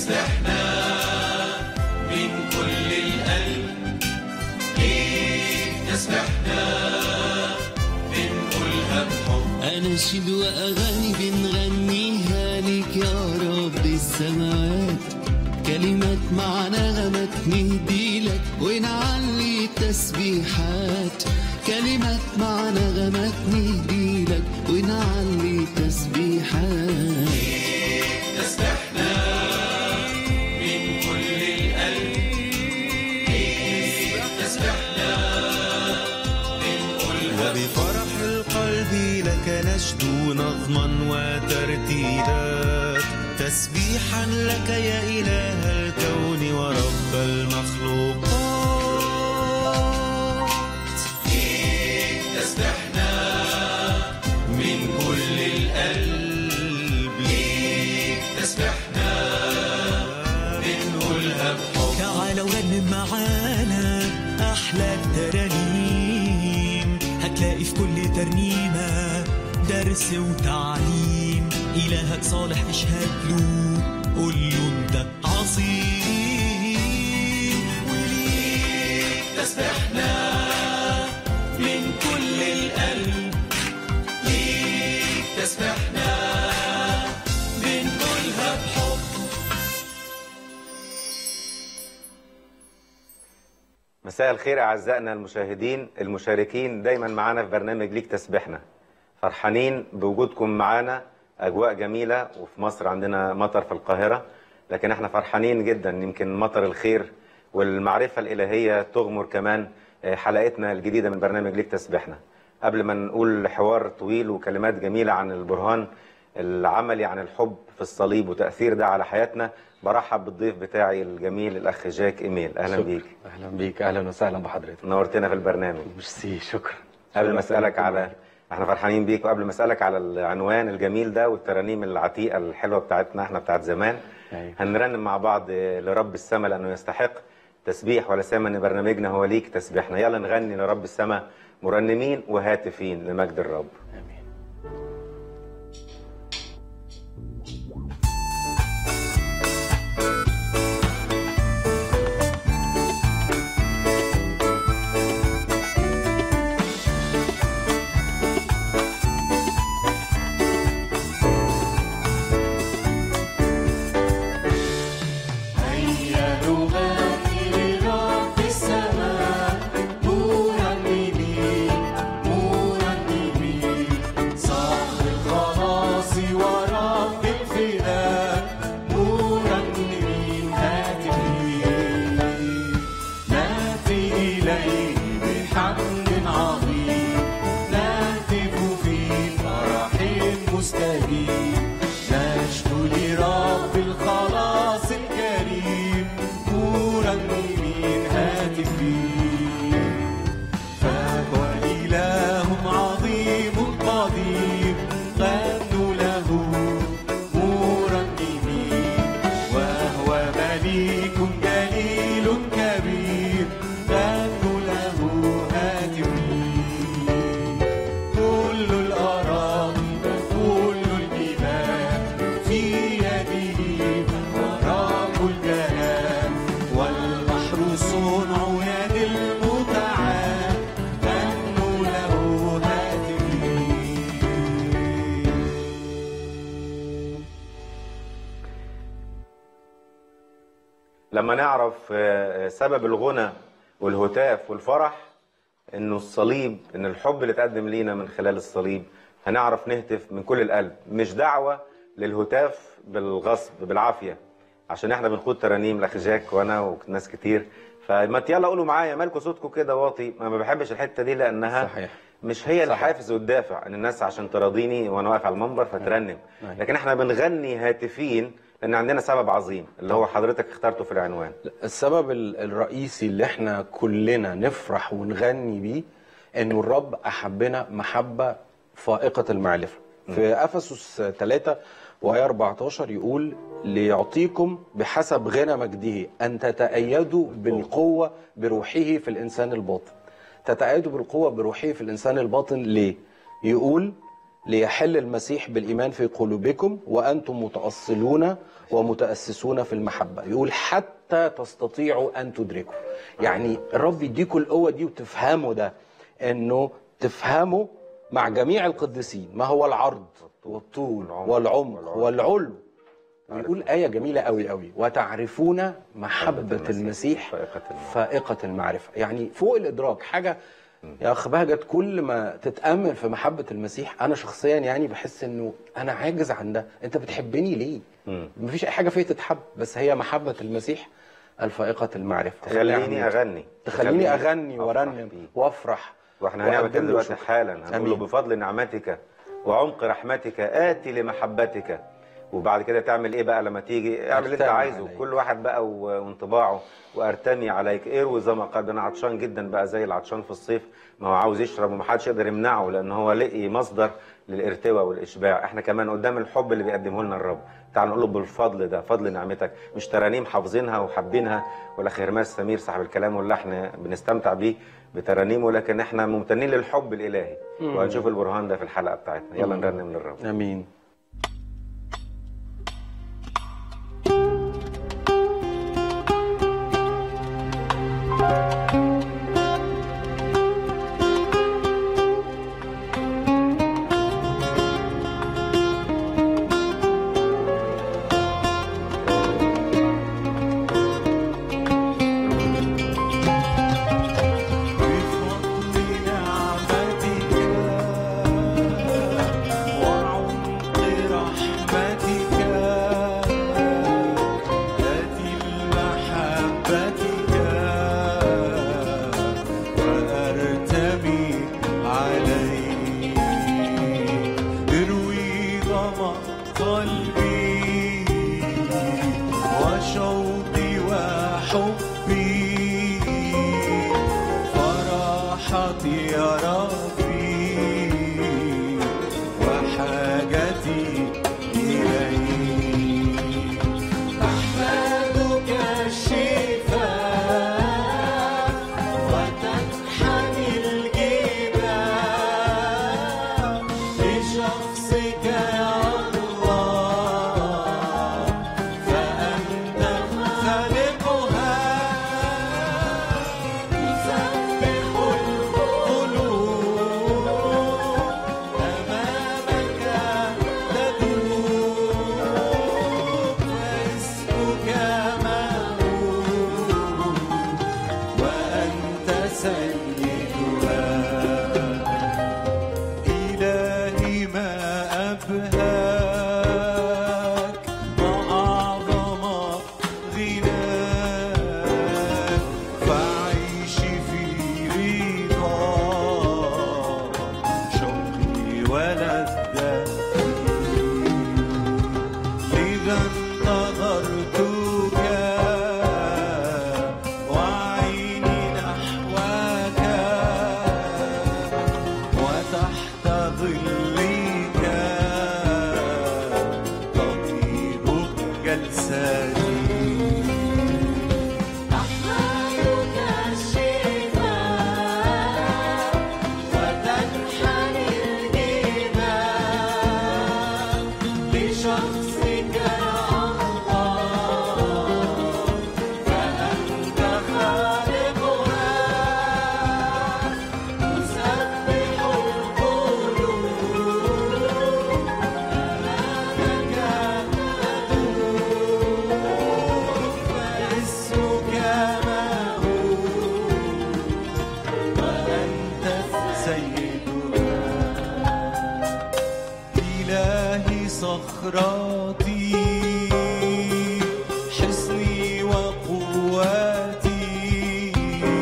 تسبحنا من كل القلب ليك تسبحنا بنقولها بحب أناشيد وأغاني بنغنيها ليك يا رب السماوات كلمات مع نغمات نهدي لك ونعلي تسبيحات كلمات مع نغمات نهدي لك ونعلي تسبيحات تسبحنا من كل القلب ليك تسبحنا بنقولها وبفرح القلب لك نشدو نظما وترتيلات تسبيحا لك يا إله الكون ورب المخلوقات تسبحنا من كل القلب ليك تسبحنا بنقولها بحب تعالوا رنم معانا أحلى الترانيم هتلاقي في كل ترنيمة درس وتعليم إلهك صالح اشهد له قول له أنت عظيم وليك تسبحنا من كل القلب ليك تسبحنا بنقولها بحب مساء الخير أعزائنا المشاهدين المشاركين دايما معانا في برنامج ليك تسبحنا فرحانين بوجودكم معانا أجواء جميلة وفي مصر عندنا مطر في القاهرة لكن احنا فرحانين جدا يمكن مطر الخير والمعرفة الإلهية تغمر كمان آه، حلقتنا الجديدة من برنامج ليك تسبحنا قبل ما نقول حوار طويل وكلمات جميلة عن البرهان العملي عن الحب في الصليب وتأثير ده على حياتنا برحب بالضيف بتاعي الجميل الأخ جاك إيميل أهلا شكرا. بيك اهلا بيك اهلا وسهلا بحضرتك نورتنا في البرنامج ميرسي شكرا قبل ما شكراً اسالك لكم. على احنا فرحانين بيك وقبل ما اسالك على العنوان الجميل ده والترانيم العتيقه الحلوه بتاعتنا احنا بتاعت زمان أيوة. هنرنم مع بعض لرب السماء لانه يستحق تسبيح ولا سيما ان برنامجنا هو ليك تسبيحنا يلا نغني لرب السماء مرنمين وهاتفين لمجد الرب امين هيا نغني لرب السماء مرنمين مرنمين صاحب الخلاص ورب الفداء مرنمين هاتفين ناتي إليه بحمد عظيم نهتف في فرح مستجيب نشكو لرب الخلاص الكريم مرنمين هاتفين فهو إله عظيم قدير غنوا له مرنمين وهو مليك جليل كبير غنوا له هاتفين كل الأراضي كل الجبال في يده وراب الجلال والبحر صنع يد المتعال غنوا له هاتفين لما نعرف آه، سبب الغنى والهتاف والفرح انه الصليب ان الحب اللي اتقدم لينا من خلال الصليب هنعرف نهتف من كل القلب مش دعوة للهتاف بالغصب بالعافية عشان احنا بنخوض ترانيم الاخ جاك وانا وناس كتير فما يلا قولوا معايا مالكوا صوتكم كده واطي ما بحبش الحتة دي لانها صحيح. مش هي صحيح. الحافز والدافع ان الناس عشان تراضيني وانا واقف على المنبر فترنم أيوة. لكن احنا بنغني هاتفين لان عندنا سبب عظيم اللي هو حضرتك اخترته في العنوان السبب ال- الرئيسي اللي احنا كلنا نفرح ونغني بيه انه الرب احبنا محبه فائقه المعرفه في افسس 3 وآية 14 يقول ليعطيكم بحسب غنى مجده ان تتأيدوا بالقوه بروحه في الانسان الباطن تتأيدوا بالقوه بروحه في الانسان الباطن ليه يقول ليحل المسيح بالإيمان في قلوبكم وأنتم متأصلون ومتأسسون في المحبة يقول حتى تستطيعوا أن تدركوا يعني الرب يديكوا القوة دي وتفهموا ده أنه تفهموا مع جميع القديسين ما هو العرض والطول والعمق والعلو ويقول آية جميلة قوي قوي وتعرفون محبة المسيح فائقة المعرفة. فائقة المعرفة يعني فوق الإدراك حاجة يا أخ بهجت كل ما تتأمل في محبة المسيح أنا شخصيا يعني بحس إنه أنا عاجز عن ده أنت بتحبني ليه؟ مفيش أي حاجة فيا تتحب بس هي محبة المسيح الفائقة المعرفة تخليني اغني تخليني أغني أفرح وأرنم بيه. وأفرح واحنا هنعمل وأقدم كده له دلوقتي شكر. حالا هنقول له أمين. بفضل نعمتك وعمق رحمتك آتي لمحبتك وبعد كده تعمل ايه بقى لما تيجي اعمل اللي انت أرتمي عايزه عليك. كل واحد بقى و- وانطباعه وارتمي عليك اروي زي ما قال انا عطشان جدا بقى زي العطشان في الصيف ما هو عاوز يشرب ومحدش يقدر يمنعه لان هو لقي مصدر للارتواء والاشباع احنا كمان قدام الحب اللي بيقدمه لنا الرب تعال نقول له بالفضل ده فضل نعمتك مش ترانيم حافظينها وحابينها ولا خرماس سمير صاحب الكلام واللحن بنستمتع بيه بترانيمه لكن احنا ممتنين للحب الالهي وهنشوف البرهان ده في الحلقه بتاعتنا يلا نرنم للرب امين بفضل نعمتك وعمق رحمتك آتي لمحبتك وأرتمي عليك اروي ظما قلبي وشوقي وحبي فرحتي يا ربي وحاجتي إليك أحمدك الشفاء وتنحني الجبال لشخصك يا الله فأنت خالقها تسبح القلوب أمامك تدور فاسمك مهول وأنت سيدها إلهي ما أبهاك ما أعظم غناك فعيشي في رضا شوقي ولذتي إذا انتظرتك وعيني نحوك وتحت ظلك تطيب جلساتي أحمدك الشفاء وتنحني الجبال لشخصك يا الله فأنت خالقها تسبح القلوب أمامك تدور فاسمك مهول وأنت سيدها إلهي صخراتي حصني وقواتي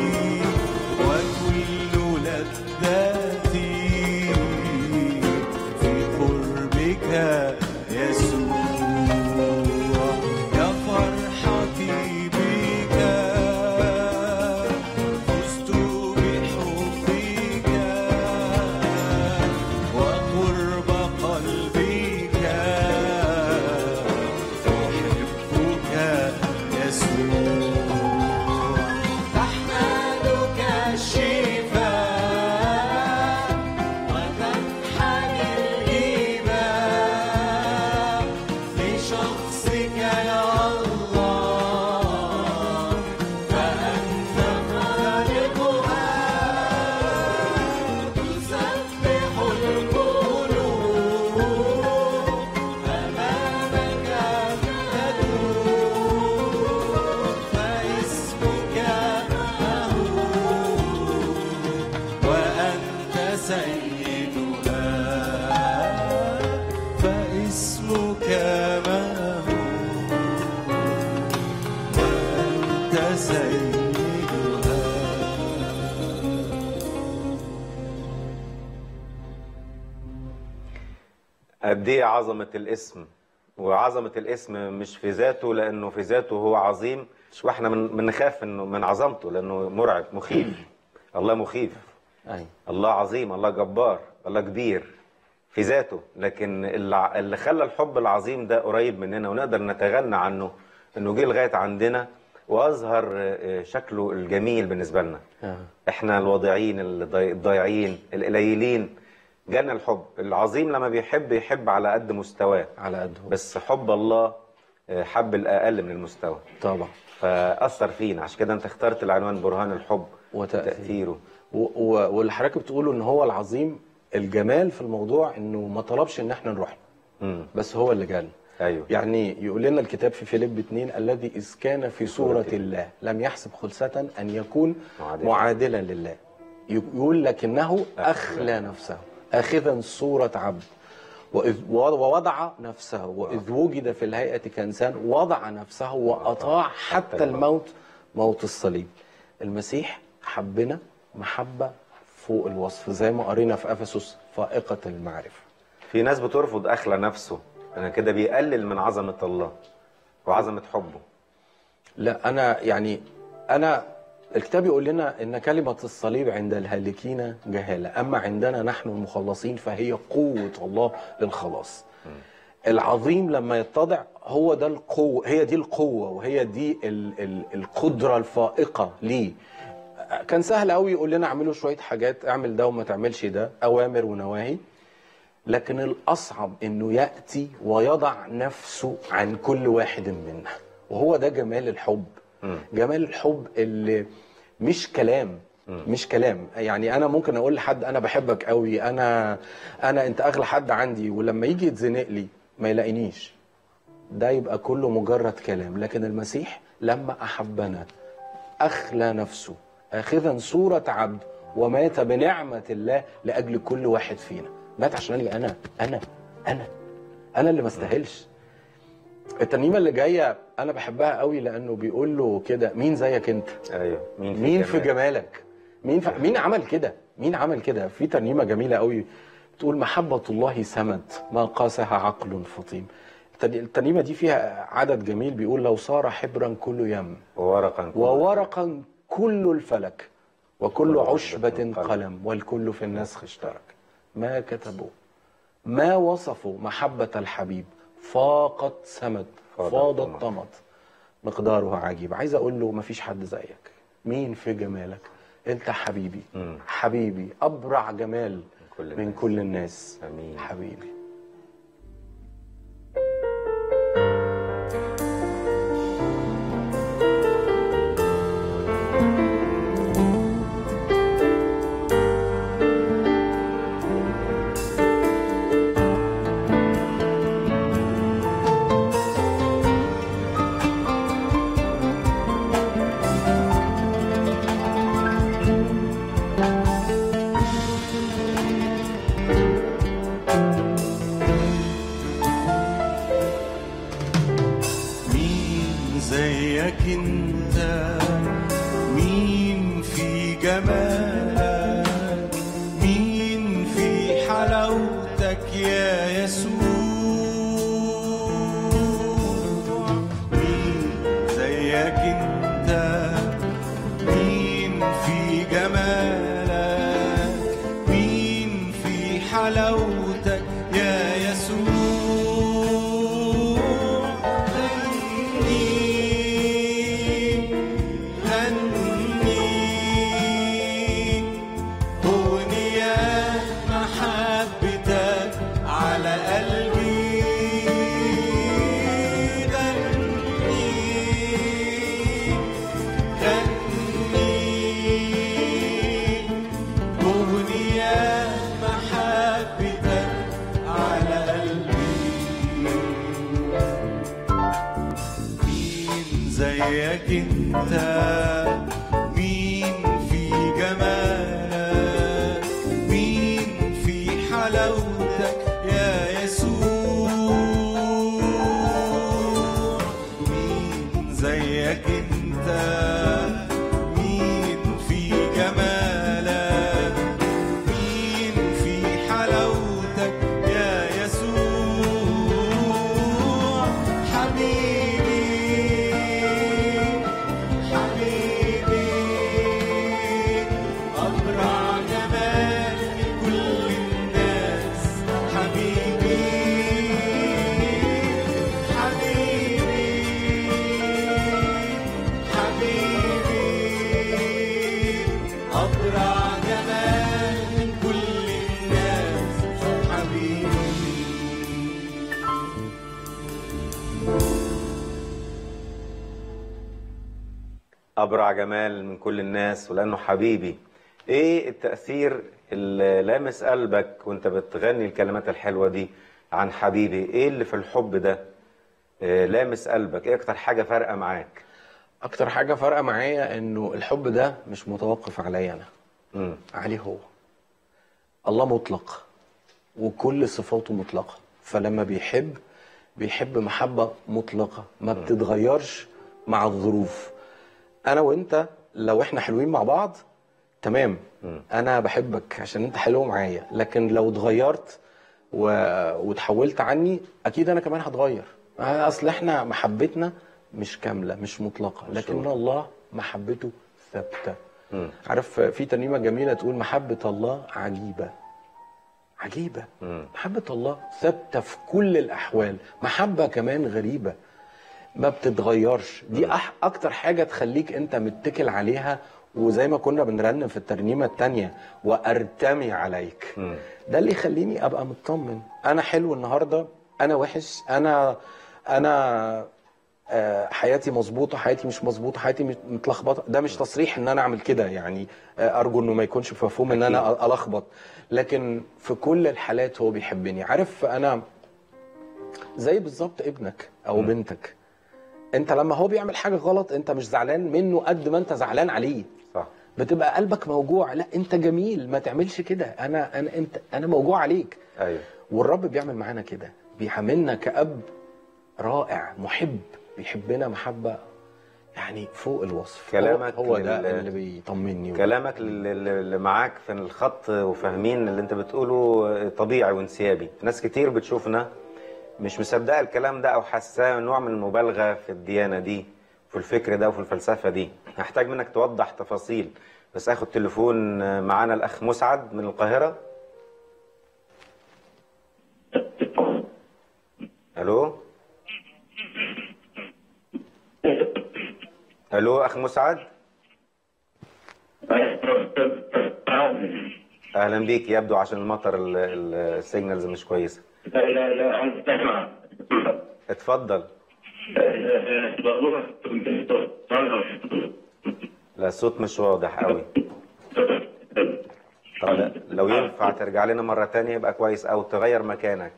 وكل لذاتي في قربك يسوع يا فرحتي بك فزت بحبك وقرب قلبك اسمك يا الله فأنت خالقها تسبح القلوب أمامك تدور فاسمك مهول وأنت سيدها فاسمك مهول وأنت سيدها قد ايه عظمة الاسم وعظمة الاسم مش في ذاته لأنه في ذاته هو عظيم واحنا من بنخاف انه من عظمته لأنه مرعب مخيف الله مخيف أيوة. الله عظيم الله جبار الله كبير في ذاته لكن اللي اللي خلى الحب العظيم ده قريب مننا ونقدر نتغنى عنه انه جه لغايه عندنا واظهر آه، شكله الجميل بالنسبه لنا آه. احنا الواضعين الضي- الضايعين القليلين جالنا الحب العظيم لما بيحب يحب على قد مستواه على قده بس حب الله آه، حب الاقل من المستوى طبعا فاثر فينا عشان كده انت اخترت العنوان برهان الحب وتأثير. تاثيره و- و- واللي حضرتك بتقوله ان هو العظيم الجمال في الموضوع انه ما طلبش ان احنا نروح له امم بس هو اللي جالنا ايوه يعني يقول لنا الكتاب في فيليب 2 الذي إذ كان في صورة الله لم يحسب خلسة أن يكون معادلا. معادلا لله يقول لكنه أخلى نفسه أخذا صورة عبد وإذ ووضع نفسه وإذ وجد في الهيئة كإنسان وضع نفسه وأطاع حتى الموت موت الصليب المسيح حبنا محبة فوق الوصف زي ما قرينا في أفسس فائقة المعرفة في ناس بترفض اخلى نفسه انا كده بيقلل من عظمه الله وعظمه حبه لا انا يعني انا الكتاب يقول لنا ان كلمه الصليب عند الهالكين جهاله اما عندنا نحن المخلصين فهي قوه الله للخلاص العظيم لما يتضع هو ده القوه هي دي القوه وهي دي ال ال القدره الفائقه ليه كان سهل قوي يقول لنا اعملوا شويه حاجات اعمل ده وما تعملش ده اوامر ونواهي لكن الأصعب إنه يأتي ويضع نفسه عن كل واحد منا وهو ده جمال الحب جمال الحب اللي مش كلام مش كلام يعني انا ممكن اقول لحد انا بحبك قوي انا انا انت اغلى حد عندي ولما يجي يتزنق لي ما يلاقينيش ده يبقى كله مجرد كلام لكن المسيح لما احبنا اخلى نفسه اخذا صوره عبد ومات بنعمه الله لاجل كل واحد فينا مات عشاني انا انا انا انا اللي ما استاهلش الترنيمه اللي جايه انا بحبها قوي لانه بيقول له كده مين زيك انت ايوه مين في مين في جمال؟ جمالك مين في... مين عمل كده مين عمل كده في ترنيمه جميله قوي بتقول محبه الله سمد ما قاسها عقل فطيم التر- الترنيمه دي فيها عدد جميل بيقول لو صار حبرا كل يم وورقا كل- وورقا كل الفلك وكل كل عشبة عشبة قلم. قلم والكل في النسخ اشترك ما كتبوا ما وصفوا محبة الحبيب فاقت سمد فاضت فاضت طمط. طمط مقدارها عجيب عايز اقول له مفيش حد زيك مين في جمالك انت حبيبي مم. حبيبي ابرع جمال كل من الناس. كل الناس آمين. حبيبي مين زيك انت مين في جمالك مين في حلاوتك يا يسوع مين زيك انت مين في جمالك مين في حلاوتك يا يسوع غني غني زيك انت مين في جمالك مين في حلاوتك يا يسوع مين زيك انت مين في جمالك مين في حلاوتك يا يسوع حبيبي حبيبي أبرع جمال كل الناس حبيبي حبيبي حبيبي أبرع جمال كل الناس حبيبي أبرع جمال من كل الناس ولأنه حبيبي إيه التأثير اللي لامس قلبك وأنت بتغني الكلمات الحلوة دي عن حبيبي إيه اللي في الحب ده آه، لامس قلبك إيه أكتر حاجة فارقة معاك اكتر حاجه فارقه معايا انه الحب ده مش متوقف عليا انا مم. عليه هو الله مطلق وكل صفاته مطلقه فلما بيحب بيحب محبه مطلقه ما بتتغيرش مع الظروف انا وانت لو احنا حلوين مع بعض تمام انا بحبك عشان انت حلو معايا لكن لو اتغيرت و... وتحولت عني اكيد انا كمان هتغير اصل احنا محبتنا مش كامله مش مطلقه لكن الله محبته ثابته عارف في ترنيمه جميله تقول محبه الله عجيبه عجيبه محبه الله ثابته في كل الاحوال محبه كمان غريبه ما بتتغيرش دي أح اكتر حاجه تخليك انت متكل عليها وزي ما كنا بنرنم في الترنيمه التانية وارتمي عليك ده اللي يخليني ابقى مطمن انا حلو النهارده انا وحش انا انا آه، حياتي مظبوطه حياتي مش مظبوطه حياتي مش- متلخبطه ده مش تصريح ان انا اعمل كده يعني آه، ارجو انه ما يكونش في مفهوم ان انا أ- الخبط لكن في كل الحالات هو بيحبني عارف انا زي بالظبط ابنك او بنتك انت لما هو بيعمل حاجه غلط انت مش زعلان منه قد ما انت زعلان عليه صح بتبقى قلبك موجوع لا انت جميل ما تعملش كده انا انا انت انا موجوع عليك أيوه والرب بيعمل معانا كده بيعاملنا كأب رائع محب بيحبنا محبة يعني فوق الوصف كلامك هو, هو ده لل- اللي بيطمني كلامك اللي اللي معاك في الخط وفاهمين اللي انت بتقوله طبيعي وانسيابي ناس كتير بتشوفنا مش مصدقه الكلام ده او حاساه نوع من المبالغه في الديانه دي في الفكر ده وفي الفلسفه دي هحتاج منك توضح تفاصيل بس اخد تليفون معانا الاخ مسعد من القاهره الو الو اخ مسعد اهلا بيك يبدو عشان المطر ال- ال- السيجنالز مش كويسه لا لا لا أنت تسمع اتفضل لا الصوت مش واضح قوي طب لا، لو ينفع ترجع لنا مرة تانية يبقى كويس أو تغير مكانك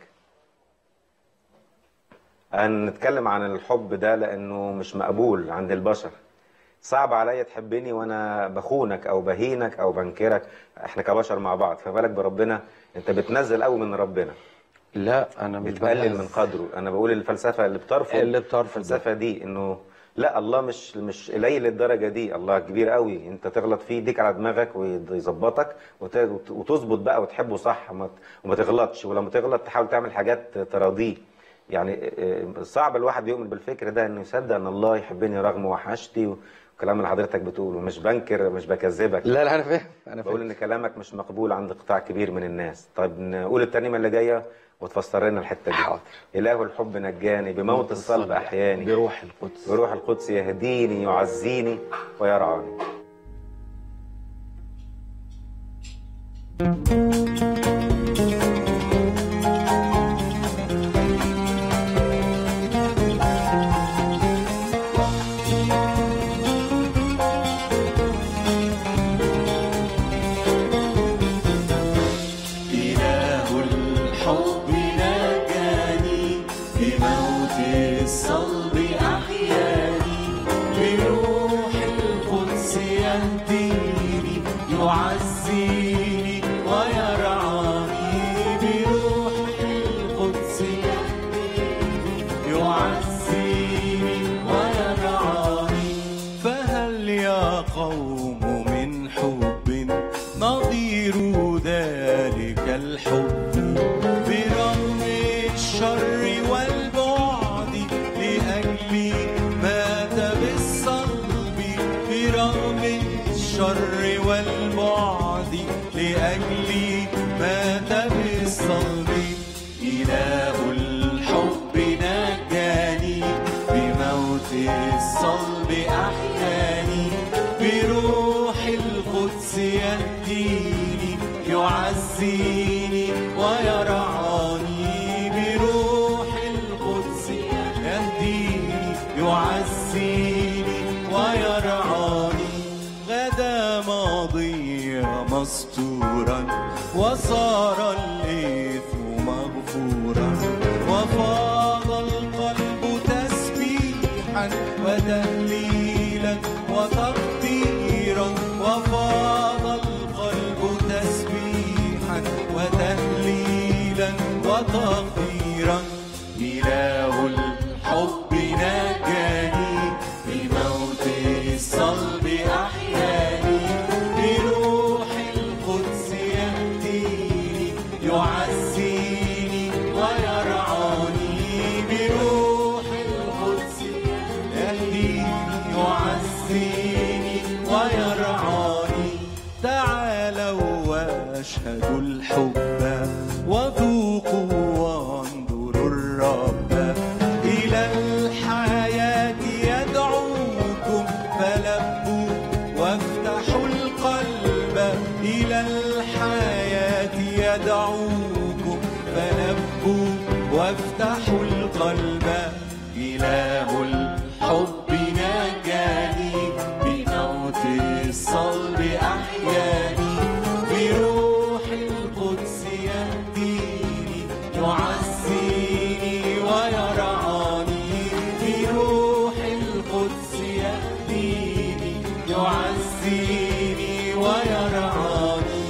هنتكلم عن الحب ده لأنه مش مقبول عند البشر صعب عليا تحبني وانا بخونك او بهينك او بنكرك احنا كبشر مع بعض فبالك بربنا انت بتنزل قوي من ربنا لا انا مش بتقلل بنهز. من قدره انا بقول الفلسفه اللي بترفض اللي بترفض الفلسفه دي انه لا الله مش مش قليل للدرجه دي الله كبير قوي انت تغلط فيه يديك على دماغك ويظبطك وت- وت- وتظبط بقى وتحبه صح وما ت- وما تغلطش ولما تغلط تحاول تعمل حاجات تراضيه يعني آه، صعب الواحد يؤمن بالفكر ده انه يصدق ان الله يحبني رغم وحشتي والكلام اللي حضرتك بتقوله مش بنكر مش بكذبك لا لا انا فاهم انا بقول فاهم ان كلامك مش مقبول عند قطاع كبير من الناس طيب نقول الترنيمه اللي جايه وتفسر لنا الحته دي حاضر. اله الحب نجاني بموت الصلب احياني بروح القدس بروح القدس يهديني يعزيني ويرعاني إله الحب نجاني بموت الصلب أحياني يعزيني ويرعاني فهل يا قوم من حب نظير ذلك الحب برغم الشر والبعد لأجلي مات بالصلب برغم الشر والبعد لأجلي مات بالصلب إله الحب نجاني بموت الصلب أحياني بروح القدس يهديني يعزيني ويرعاني بروح القدس يهديني يعزيني ويرعاني غدا ماضي مستورا وصار الإثم مغفورا وفاض القلب تسبيحا وتهليلا وتقديرا وفاض القلب تسبيحا وتهليلا وتقديرا إله الحب نجاني بموت الصلب أحياني بروح القدس يهديني يعزيني ويرعاني بروح القدس يهديني يعزيني ويرعاني تعالوا واشهدوا الحب وذوقوا وانظروا الرب إلى الحياة يدعوكم فلبوا وافتحوا القلب إلى الحياة يدعوكم فلبوا وافتحوا القلب إله الحب نجاني بموت الصلب أحياني بروح القدس يهديني يعزيني ويرعاني بروح القدس يهديني يعزيني ويرعاني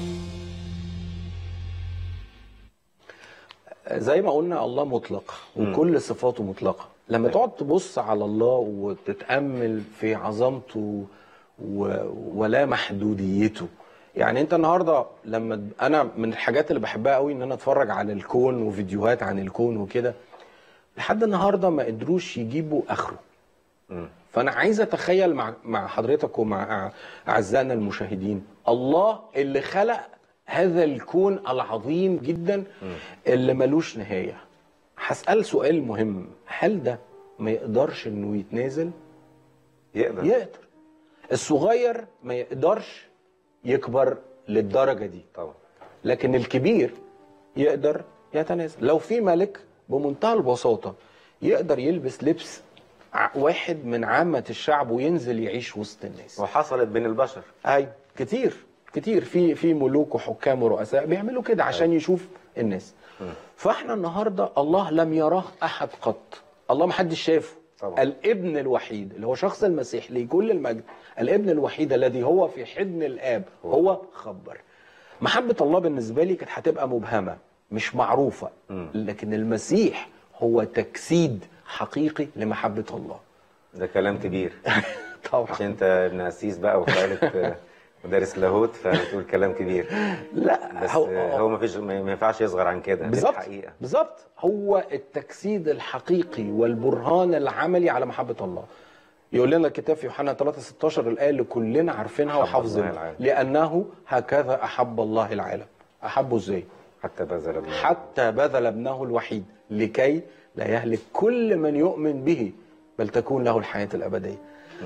زي ما قلنا الله مطلق وكل صفاته مطلقة لما تقعد تبص على الله وتتأمل في عظمته و... ولا محدوديته يعني انت النهارده لما انا من الحاجات اللي بحبها قوي ان انا اتفرج على الكون وفيديوهات عن الكون وكده لحد النهارده ما قدروش يجيبوا اخره فانا عايز اتخيل مع مع حضرتك ومع اعزائنا المشاهدين الله اللي خلق هذا الكون العظيم جدا اللي ملوش نهايه هسال سؤال مهم هل ده ما يقدرش انه يتنازل يقدر يقدر الصغير ما يقدرش يكبر للدرجه دي طبعا لكن الكبير يقدر يتنازل لو في ملك بمنتهى البساطة يقدر يلبس لبس ع- واحد من عامة الشعب وينزل يعيش وسط الناس وحصلت بين البشر اي كتير كتير في في ملوك وحكام ورؤساء بيعملوا كده عشان يشوف الناس فاحنا النهارده الله لم يراه احد قط الله ما حدش شافه طبعا. الابن الوحيد اللي هو شخص المسيح لكل المجد الابن الوحيد الذي هو في حضن الاب هو خبر محبة الله بالنسبة لي كانت هتبقى مبهمة مش معروفة لكن المسيح هو تجسيد حقيقي لمحبة الله ده كلام كبير طبعا عشان انت ابن قسيس بقى وفعلت مدارس لاهوت فبتقول كلام كبير لا بس هو, هو ما فيش ما ينفعش يصغر عن كده دي بالظبط الحقيقه بالظبط هو التجسيد الحقيقي والبرهان العملي على محبة الله يقول لنا الكتاب في يوحنا 3 16 الآية اللي كلنا عارفينها أحب وحافظينها الله العالم. لأنه هكذا أحب الله العالم أحبه إزاي؟ حتى بذل ابنه حتى بذل ابنه الوحيد لكي لا يهلك كل من يؤمن به بل تكون له الحياة الأبدية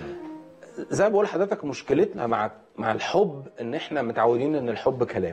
زي ما بقول لحضرتك مشكلتنا مع مع الحب ان احنا متعودين ان الحب كلام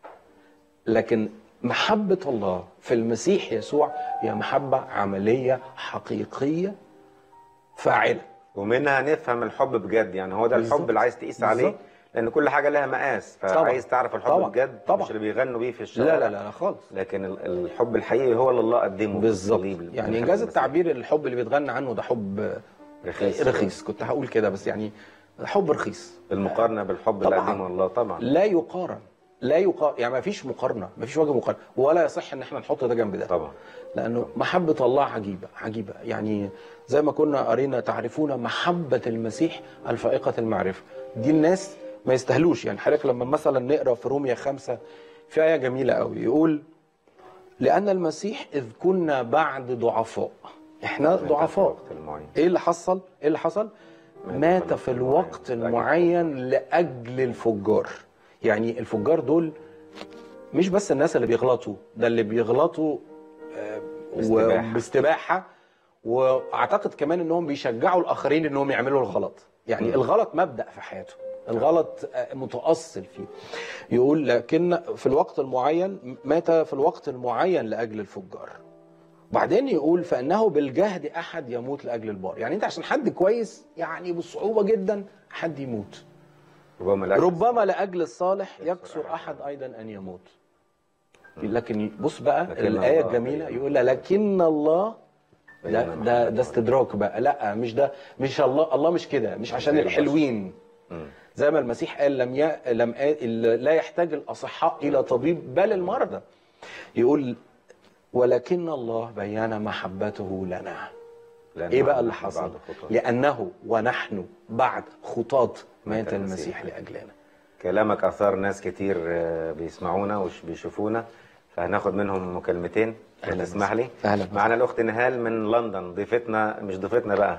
لكن محبة الله في المسيح يسوع هي محبة عملية حقيقية فاعلة ومنها نفهم الحب بجد يعني هو ده بالظبط. الحب اللي عايز تقيس عليه بالظبط. لان كل حاجه لها مقاس طبعا. فعايز تعرف الحب طبعا. بجد طبعا. مش اللي بيغنوا بيه في الشارع لا لا لا, لا خالص لكن ال- الحب الحقيقي هو اللي الله قدمه في بالظبط الصليب يعني بالحب انجاز المسيح. التعبير الحب اللي بيتغنى عنه ده حب رخيص. رخيص كنت هقول كده بس يعني حب رخيص بالمقارنه بالحب اللي طبعاً. قدمه الله طبعا لا يقارن لا يقا يعني ما فيش مقارنه ما فيش وجه مقارنه ولا يصح ان احنا نحط ده جنب ده طبعا لانه محبه الله عجيبه عجيبه يعني زي ما كنا قرينا تعرفون محبه المسيح الفائقه المعرفه دي الناس ما يستاهلوش يعني حضرتك لما مثلا نقرا في روميا خمسة في ايه جميله قوي يقول لان المسيح اذ كنا بعد ضعفاء احنا ضعفاء الوقت المعين. ايه اللي حصل ايه اللي حصل مات في الوقت المعين لاجل الفجار يعني الفجار دول مش بس الناس اللي بيغلطوا ده اللي بيغلطوا آه، باستباحة. باستباحه واعتقد كمان انهم بيشجعوا الاخرين انهم يعملوا الغلط يعني الغلط مبدا في حياته الغلط آه، متاصل فيه يقول لكن في الوقت المعين مات في الوقت المعين لاجل الفجار بعدين يقول فانه بالجهد احد يموت لاجل البار يعني انت عشان حد كويس يعني بصعوبه جدا حد يموت ربما لا ربما لاجل الصالح يكسر احد ايضا ان يموت لكن بص بقى لكن الايه الله الجميله بين. يقول لكن الله ده بين ده محبته. ده استدراك بقى لا مش ده مش الله الله مش كده مش عشان غير الحلوين مم. زي ما المسيح قال لم ي... لم آ- لا يحتاج الاصحاء الى طبيب بل المرضى يقول ولكن الله بين محبته لنا لأن ايه بقى بعد- اللي بعد حصل خطوة. لانه ونحن بعد خطاة مات مات المسيح المسيح. لاجلنا كلامك اثار ناس كتير آه، بيسمعونا وش بيشوفونا فهناخد منهم مكالمتين أهلاً تسمح لي أهلاً معنا الاخت نهال من لندن ضيفتنا مش ضيفتنا بقى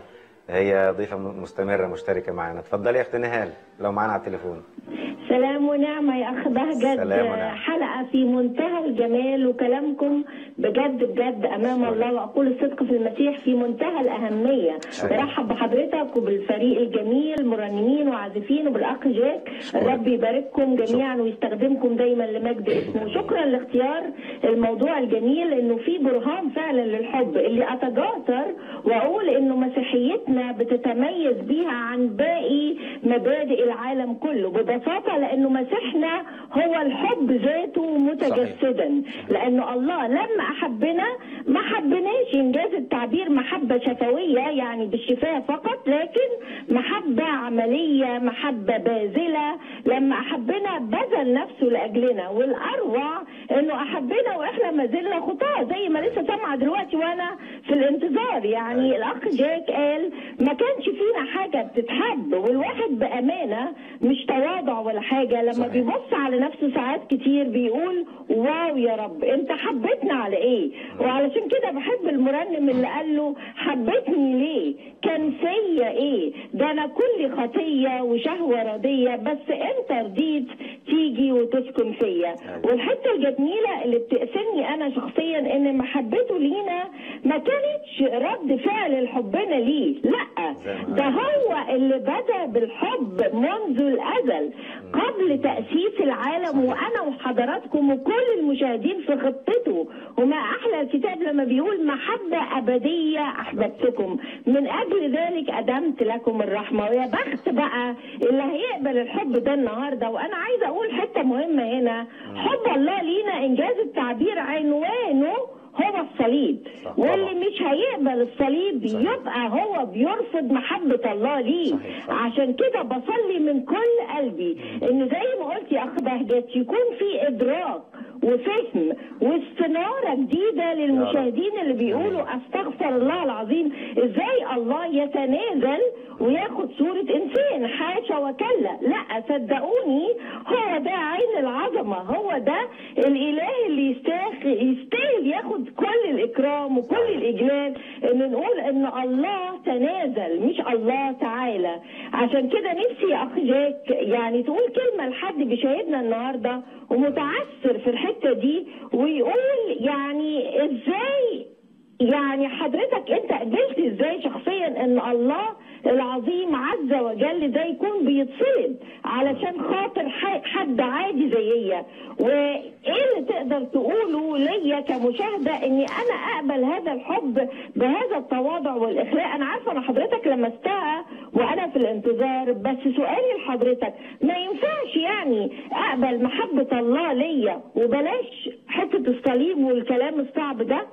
هي ضيفه م- مستمره مشتركه معانا اتفضلي يا اخت نهال لو معانا على التليفون سلام ونعمة يا أخ بهجت سلام ونعمة. حلقة في منتهى الجمال وكلامكم بجد بجد أمام الله وأقول الصدق في المسيح في منتهى الأهمية برحب بحضرتك وبالفريق الجميل مرنمين وعازفين وبالأخ جاك الرب يبارككم جميعا ويستخدمكم دايما لمجد اسمه شكرا لاختيار الموضوع الجميل إنه في برهان فعلا للحب اللي أتجاسر وأقول إنه مسيحيتنا بتتميز بيها عن باقي مبادئ العالم كله ببساطة لأنه مسيحنا هو الحب ذاته متجسدا لأنه الله لما أحبنا ما حبناش إنجاز التعبير محبة شفوية يعني بالشفاه فقط لكن محبة عملية محبة باذلة لما أحبنا بذل نفسه لأجلنا والأروع إنه أحبنا وإحنا ما زلنا خطاة زي ما لسه سامعة دلوقتي وأنا في الانتظار يعني الأخ جاك قال ما كانش فينا حاجة بتتحب والواحد بأمانة مش تواضع ولا حاجة لما صحيح. بيبص على نفسه ساعات كتير بيقول واو يا رب انت حبيتنا على ايه وعلشان كده بحب المرنم اللي قال له حبيتني ليه كان فيا ايه ده انا كل خطية وشهوة ردية بس انت رضيت تيجي وتسكن فيا والحتة الجميلة اللي بتأثرني انا شخصيا ان محبته لينا ما كانتش رد فعل لحبنا ليه لا زي ما ده هو اللي بدأ بالحب منذ الأزل قبل تأسيس العالم وأنا وحضراتكم وكل المشاهدين في خطته وما أحلى الكتاب لما بيقول محبة أبدية أحببتكم من أجل ذلك أدمت لكم الرحمة ويا بخت بقى اللي هيقبل الحب ده النهاردة وأنا عايزة أقول حتة مهمة هنا حب الله لينا إنجاز التعبير عنوانه هو الصليب صح واللي طبعا. مش هيقبل الصليب يبقى هو بيرفض محبة الله ليه صحيح، صح. عشان كده بصلي من كل قلبي ان زي ما قلت يا اخ بهجت يكون في ادراك وفهم واستنارة جديدة للمشاهدين اللي بيقولوا استغفر الله العظيم ازاي الله يتنازل وياخد صورة انسان حاشا وكلا لا صدقوني هو ده عين العظمة هو ده الاله اللي يستاهل يستاهل ياخد كل الاكرام وكل الاجلال ان نقول ان الله تنازل مش الله تعالى عشان كده نفسي يا اخ جاك يعني تقول كلمه لحد بيشاهدنا النهارده ومتعثر في الحته دي ويقول يعني ازاي يعني حضرتك انت قبلت ازاي شخصيا ان الله العظيم عز وجل ده يكون بيتصلب علشان خاطر ح- حد عادي زيي وايه اللي تقدر تقوله ليا كمشاهده اني انا اقبل هذا الحب بهذا التواضع والاخلاء انا عارفه ان حضرتك لمستها وانا في الانتظار بس سؤالي لحضرتك ما ينفعش يعني اقبل محبه الله ليا وبلاش حته الصليب والكلام الصعب ده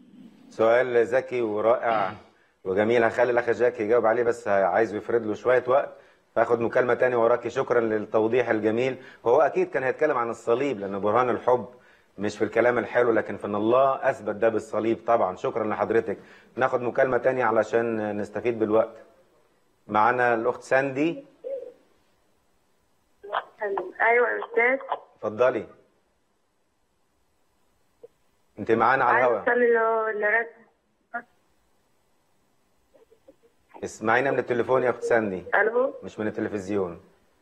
سؤال ذكي ورائع وجميل هخلي الاخ جاك يجاوب عليه بس عايز يفرد له شويه وقت فاخد مكالمة تاني وراكي شكرا للتوضيح الجميل وهو أكيد كان هيتكلم عن الصليب لأن برهان الحب مش في الكلام الحلو لكن في أن الله أثبت ده بالصليب طبعا شكرا لحضرتك ناخد مكالمة تانية علشان نستفيد بالوقت معانا الأخت ساندي ايوه يا استاذ اتفضلي انت معانا على عايز الهواء اصلي ل- لرد اسمعينا من التليفون يا أخت ساندي الو مش من التلفزيون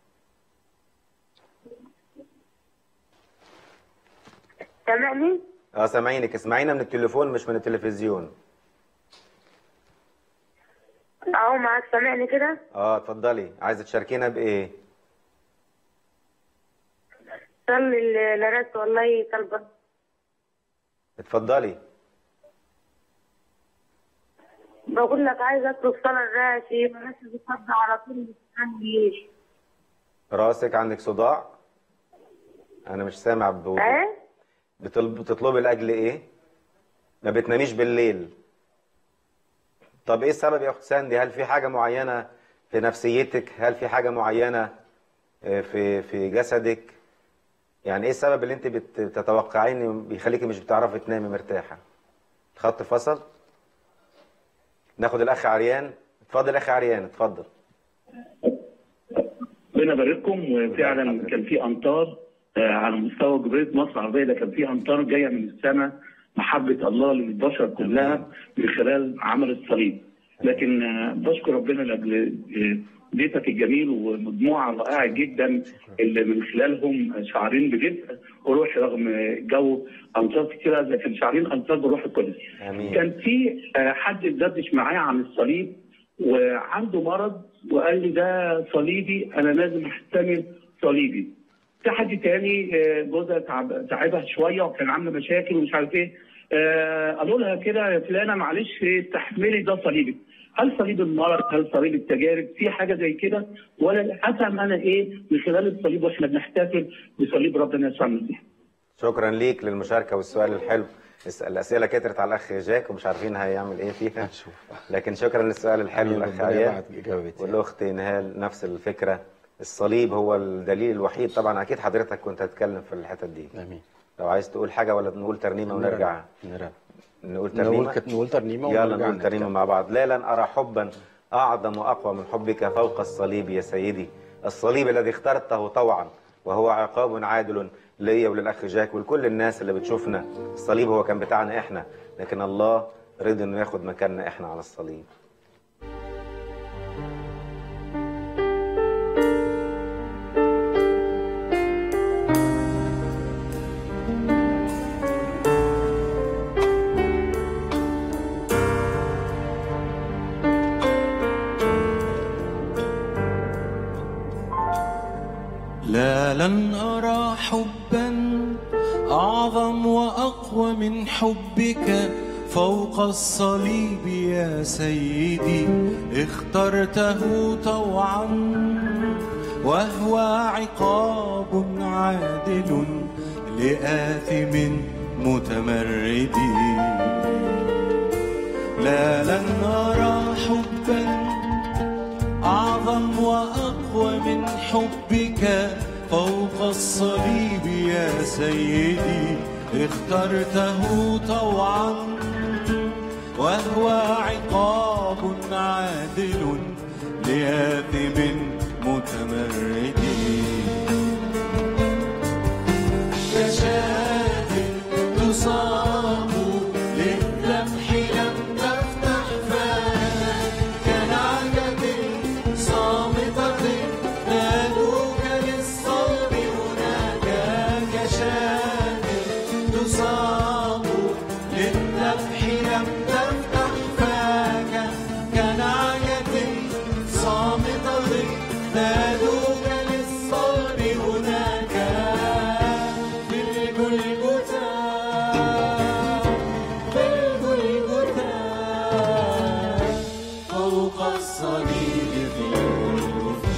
سامعني اه سامعينك اسمعينا من التليفون مش من التلفزيون اهو معاك سامعني كده اه اتفضلي عايزه تشاركينا بايه صلي ل- لرد والله طالبه اتفضلي بقول لك عايز اطلب صلاه راسي راسي بتصدع على طول مستني راسك عندك صداع انا مش سامع بوضوح ايه بتطلب بتطلبي لاجل ايه ما بتناميش بالليل طب ايه السبب يا اخت ساندي هل في حاجه معينه في نفسيتك هل في حاجه معينه آه، في في جسدك يعني ايه السبب اللي انت بت- بتتوقعيه ان بيخليكي مش بتعرفي تنامي مرتاحه الخط فصل ناخد الاخ عريان اتفضل اخ عريان اتفضل ربنا يبارككم وفعلا كان في امطار آه، على مستوى جمهوريه مصر العربيه ده كان في امطار جايه من السماء محبه الله للبشر كلها من خلال عمل الصليب لكن آه، بشكر ربنا لاجل آه، بيتك الجميل ومجموعه رائعه جدا اللي من خلالهم شعرين بدفء وروح رغم جو امطار كتيره لكن شعرين امطار بروح القدس. امين كان في آه، حد اتدردش معايا عن الصليب وعنده مرض وقال لي ده صليبي انا لازم احتمل صليبي. في حد تاني آه، جوزها تعب- تعبها شويه وكان عامله مشاكل ومش عارف ايه آه، قالوا لها كده يا فلانه معلش استحملي ده صليبك. هل صليب المرض هل صليب التجارب في حاجه زي كده ولا حسب انا ايه من خلال الصليب واحنا بنحتفل بصليب ربنا يسوع المسيح. شكرا ليك للمشاركه والسؤال الحلو الس- الاسئله كترت على الاخ جاك ومش عارفين هيعمل ايه فيها هنشوف. لكن شكرا للسؤال الحلو آمين، الاخ ربنا عيان يبعت إجابتي. والاخت نهال نفس الفكره الصليب هو الدليل الوحيد طبعا اكيد حضرتك كنت هتتكلم في الحته دي امين لو عايز تقول حاجه ولا نقول ترنيمه ونرجع نرى نقول نقول ترنيمه كت- نقول ترنيمه يلا ونرجع نقول ترنيمه نتكلم. مع بعض لا لن ارى حبا اعظم واقوى من حبك فوق الصليب يا سيدي الصليب الذي اخترته طوعا وهو عقاب عادل ليا وللاخ جاك ولكل الناس اللي بتشوفنا الصليب هو كان بتاعنا احنا لكن الله رضي انه ياخد مكاننا احنا على الصليب لا لن أرى حبا أعظم وأقوى من حبك فوق الصليب يا سيدي اخترته طوعا وهو عقاب عادل لآثم متمرد لا لن أرى حبا أعظم وأقوى من حبك فوق الصليب يا سيدي اخترته طوعا وهو عقاب عادل لآثم متمرد كشاة تصاب للذبح لم تفتح فاها كنعجة صامتة نادوك للصلب هناك كشاة تصاب للذبح لم تفتح فاك كنعجة صامتة نادوك للصلب هناك في الجلجثة في الجلجثة فوق الصليب في الجلجثة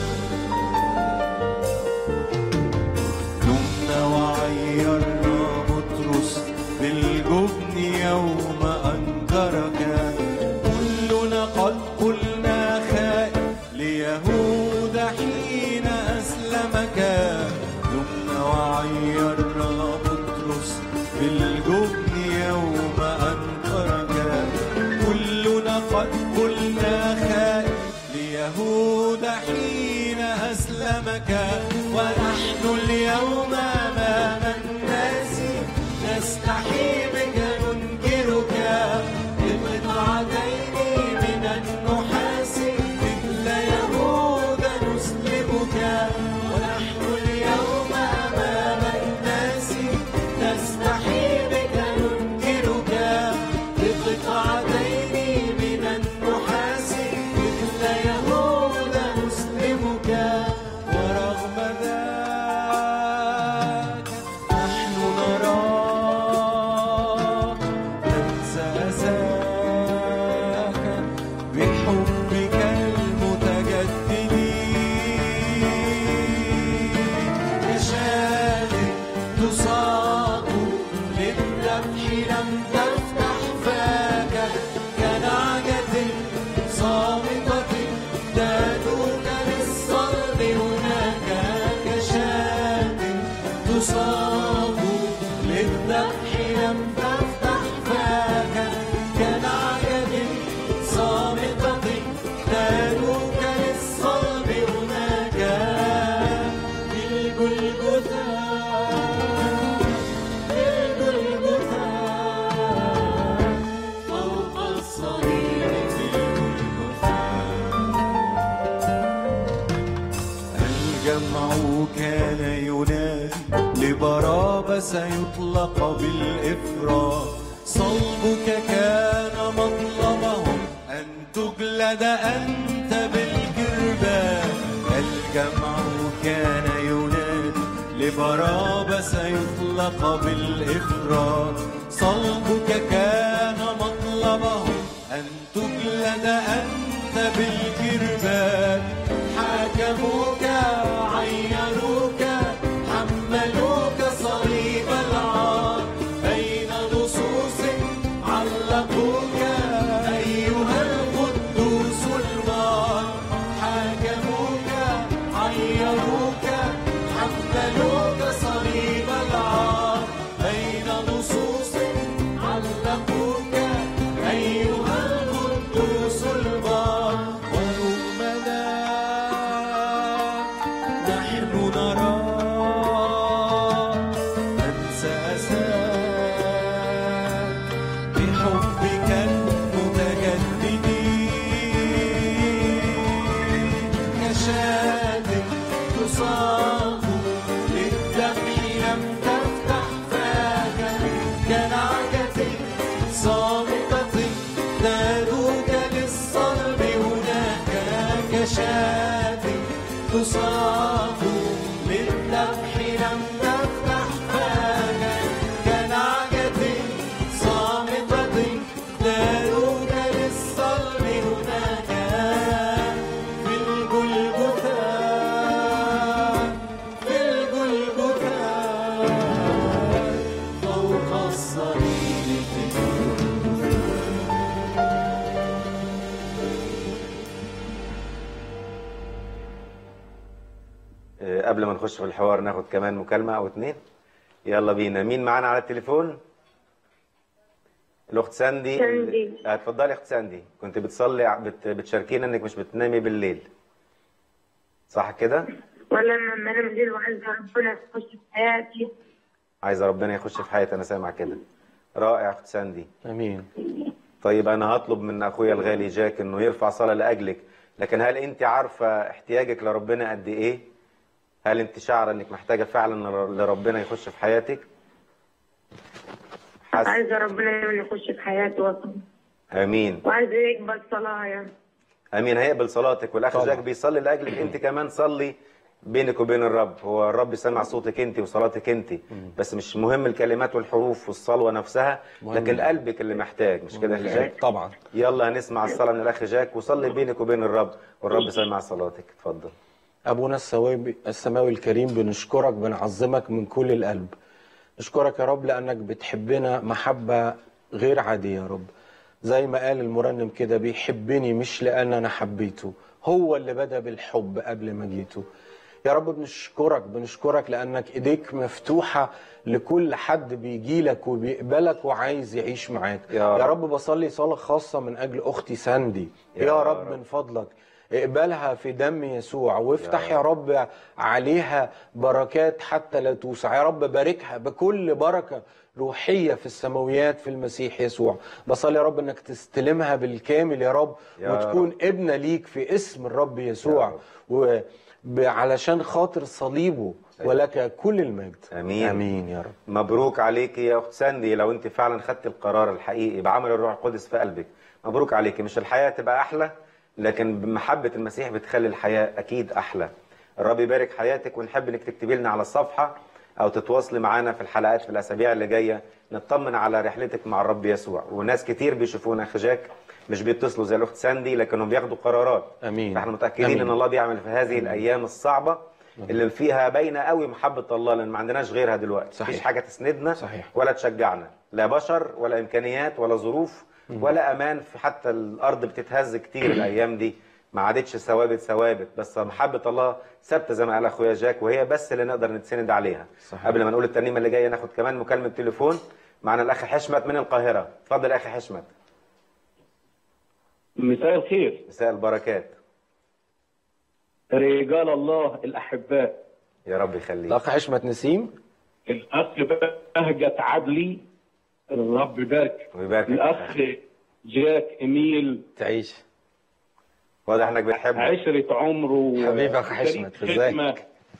نمنا وعيرنا بطرس بالجبن يوم أنكرك كلنا قد قلنا خائن ليهود حين كنا خائف ليهود حين أسلمك ونحن اليوم أمام الناس نستحي بك ننكرك بقطعتين من النحاس مثل يهود نسلمك ونحن اليوم أمام الناس نستحي بك ننكرك بقطعتين من النحاس مثل يهود نسلمك ورغم ذاك نحن نراك ننسى أساك بحبك المتجدد كشاة تصاب للذبح لم تفتح فاك كنعجة صامتة تدوك للصلب هناك كشاة تصاب للذبح لم تفتح فاك كنعجة صامتة تدوك للصلب هناك بالجلجثة بالجلجثة فوق الصليب بالجلجثة الجمع كان ينادي لبرابس يطلق بالإفراط صلبك كان مطلبهم أن تجلد أنت بالكربان الجمع كان ينادي لبرابس يطلق بالإفراط صلبك كان مطلبهم أن تجلد أنت بالكربان حاكموك عيروك حملوك صليب العار بين لصوص علقوك أيها القدوس المار حاكموك عيروك حملوك صليب العار بين لصوص علقوك أيها القدوس البار ورغم ذاك نحن نراك ننسى أساك بحبك المتجدد كشاة تصاب للذبح لم تفتح فاك كنعجة صامتة نادوك للصلب هناك كشاة تصاب للذبح لم تفتح فاك كنعجة صامتة نادوك للصلب هناك في الجلجثة في الجلجثة فوق الصليب في آه، قبل ما نخش في الحوار ناخد كمان مكالمة أو اتنين يلا بينا مين معانا على التليفون؟ الأخت ساندي ساندي. آه، اتفضلي يا أخت ساندي كنت بتصلي ع- بت... بتشاركينا إنك مش بتنامي بالليل صح كده؟ ولا لما انا بالليل وعايزه ربنا يخش في حياتي عايزة ربنا يخش في حياتي أنا سامع كده رائع يا أخت ساندي امين طيب أنا هطلب من أخويا الغالي جاك إنه يرفع صلاة لأجلك لكن هل أنت عارفة احتياجك لربنا قد إيه؟ هل أنت شعرة إنك محتاجة فعلا لربنا يخش في حياتك؟ حس... عايزه ربنا يخش في حياتي وطن آمين وعايزه يقبل صلاه يعني امين هيقبل صلاتك والاخ طبعا. جاك بيصلي لاجلك انت كمان صلي بينك وبين الرب هو الرب سمع صوتك انت وصلاتك انت بس مش مهم الكلمات والحروف والصلوه نفسها مهم. لكن قلبك اللي محتاج مش كده يا أخ جاك طبعا يلا هنسمع الصلاه من الاخ جاك وصلي بينك وبين الرب والرب سمع صلاتك اتفضل أبونا السماوي السماوي الكريم بنشكرك بنعظمك من كل القلب نشكرك يا رب لأنك بتحبنا محبة غير عادية يا رب زي ما قال المرنم كده بيحبني مش لأن أنا حبيته هو اللي بدأ بالحب قبل ما جيته يا رب بنشكرك بنشكرك لانك ايديك مفتوحه لكل حد بيجي لك وبيقبلك وعايز يعيش معاك يا يا رب. رب بصلي صلاه خاصه من اجل اختي ساندي يا يا رب رب. من فضلك اقبلها في دم يسوع وافتح يا يا رب عليها بركات حتى لا توسع يا رب باركها بكل بركه روحيه في السماويات في المسيح يسوع بصلي يا رب انك تستلمها بالكامل يا رب يا وتكون ابنه ليك في اسم الرب يسوع رب. وعلشان خاطر صليبه ولك كل المجد آمين. امين يا رب مبروك عليك يا اخت ساندي لو انت فعلا خدت القرار الحقيقي بعمل الروح القدس في قلبك مبروك عليك مش الحياه تبقى احلى لكن بمحبه المسيح بتخلي الحياه اكيد احلى الرب يبارك حياتك ونحب انك تكتبي لنا على الصفحه او تتواصلي معانا في الحلقات في الاسابيع اللي جايه نطمن على رحلتك مع الرب يسوع وناس كتير بيشوفونا اخ جاك مش بيتصلوا زي الاخت ساندي لكنهم بياخدوا قرارات امين فاحنا متاكدين أمين. ان الله بيعمل في هذه الايام الصعبه اللي فيها باينه قوي محبه الله لان ما عندناش غيرها دلوقتي صحيح. مفيش حاجه تسندنا صحيح. ولا تشجعنا لا بشر ولا امكانيات ولا ظروف ولا امان في حتى الارض بتتهز كتير الايام دي ما عادتش ثوابت ثوابت بس محبه الله ثابته زي ما قال اخويا جاك وهي بس اللي نقدر نتسند عليها صحيح. قبل ما نقول الترنيمه اللي جايه ناخد كمان مكالمه تليفون معنا الاخ حشمت من القاهره اتفضل يا اخي حشمت مساء الخير مساء البركات رجال الله الأحباء يا رب يخليك الاخ حشمت نسيم الأخ بهجة عدلي الرب يبارك ويبارك الأخ جاك إميل تعيش واضح انك بتحب عشرة عمره حبيبي يا أخ حشمت، وشريك إزيك؟ خدمة.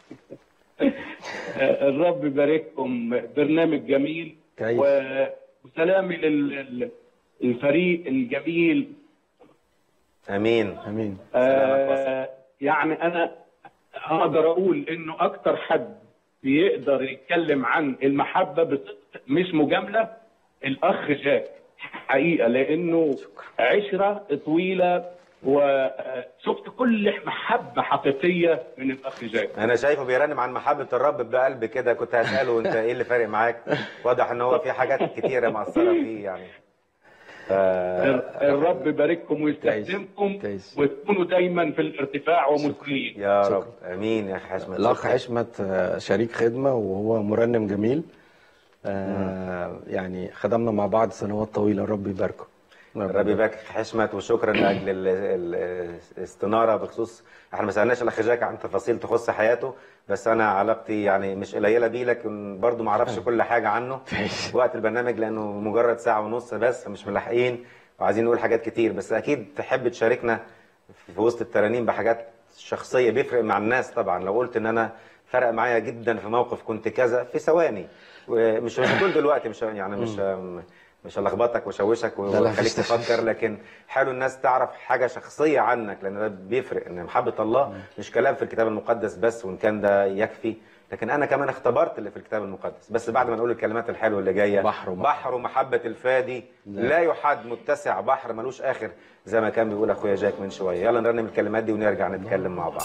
الرب يبارككم برنامج جميل تعيش. و- وسلامي للفريق الجميل امين امين سلامك آه يعني انا اقدر اقول انه اكتر حد بيقدر يتكلم عن المحبه بصدق مش مجامله الاخ جاك حقيقه لانه عشره طويله وشفت كل محبه حقيقيه من الاخ جاك انا شايفه بيرنم عن محبه الرب بقلب كده كنت هساله انت ايه اللي فارق معاك واضح ان هو في حاجات كتيره مأثره فيه يعني ف... الرب يبارككم ويستخدمكم تعيش. وتكونوا دايما في الارتفاع ومسلمين يا رب امين يا اخي حشمت الاخ شكراً. حشمت آه، شريك خدمه وهو مرنم جميل آه يعني خدمنا مع بعض سنوات طويله الرب يباركه الرب يبارك أخي حشمت وشكرا لاجل ال- ال- الاستناره بخصوص احنا ما سالناش الاخ جاك عن تفاصيل تخص حياته بس انا علاقتي يعني مش قليله بيه لكن برضو ما اعرفش كل حاجه عنه وقت البرنامج لانه مجرد ساعه ونص بس مش ملاحقين وعايزين نقول حاجات كتير بس اكيد تحب تشاركنا في وسط الترانيم بحاجات شخصيه بيفرق مع الناس طبعا لو قلت ان انا فرق معايا جدا في موقف كنت كذا في ثواني ومش مش هتقول دلوقتي مش يعني مش مش هلخبطك واشوشك لا، لا، وخليك مفيش تفكر لكن حلو الناس تعرف حاجه شخصيه عنك لان ده بيفرق ان محبه الله مش كلام في الكتاب المقدس بس وان كان ده يكفي لكن انا كمان اختبرت اللي في الكتاب المقدس بس بعد ما نقول الكلمات الحلوه اللي جايه بحر وبحر. بحر محبه الفادي لا يحد متسع بحر ملوش اخر زي ما كان بيقول اخويا جاك من شويه يلا نرنم الكلمات دي ونرجع نتكلم مع بعض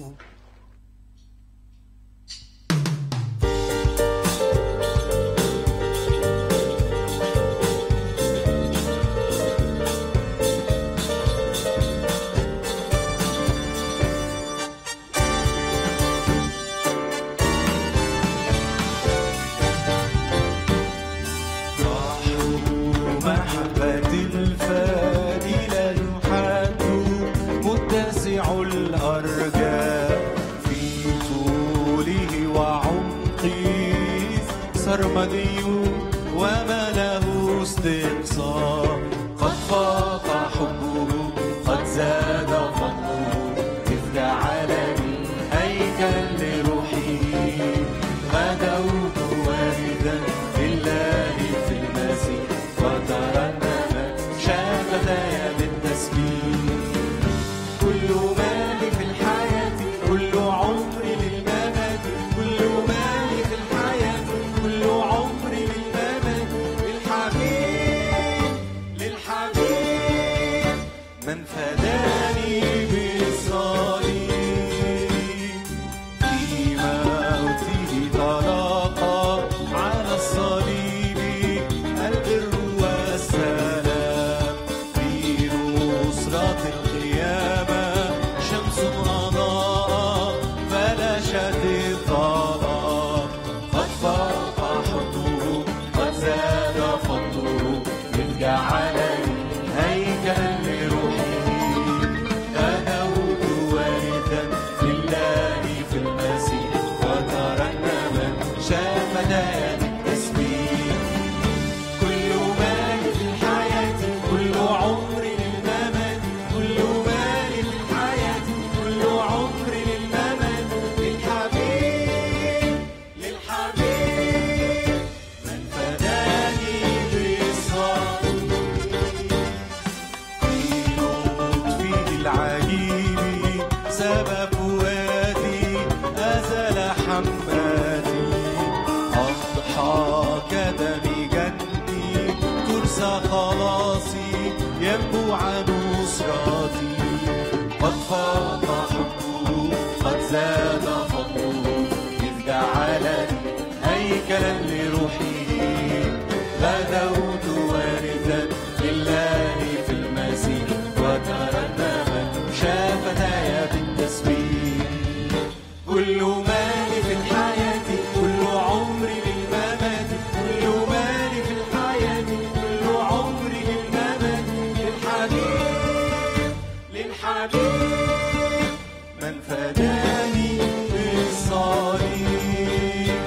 محبة الفادي لا يحد متسع الأرجاء في طوله وعمقه سرمدي وما له استقصاء قد فاق حبه قد زاد فضله مثل عالمي هيكل لروحي غدوت واردا لله في المسيح وترنمت شفتاي بالتسبيح كل مالي في الحياة كل عمري للممات كل مالي في الحياة كل عمري للممات للحبيب للحبيب من فداني بالصليب في موته تلاقى على الصليب البر والسلام في نصرة القيامة قد فاض حبه قد زاد فضله إذ جعلني هيكلا لروحه بدأت وارثا لله في المسيح وترنما شفتاي بالتسبيح كل مالي في الحياة كل عمري للممات كل مالي في الحياة كل عمري للممات للحبيب للحبيب من فداني بالصليب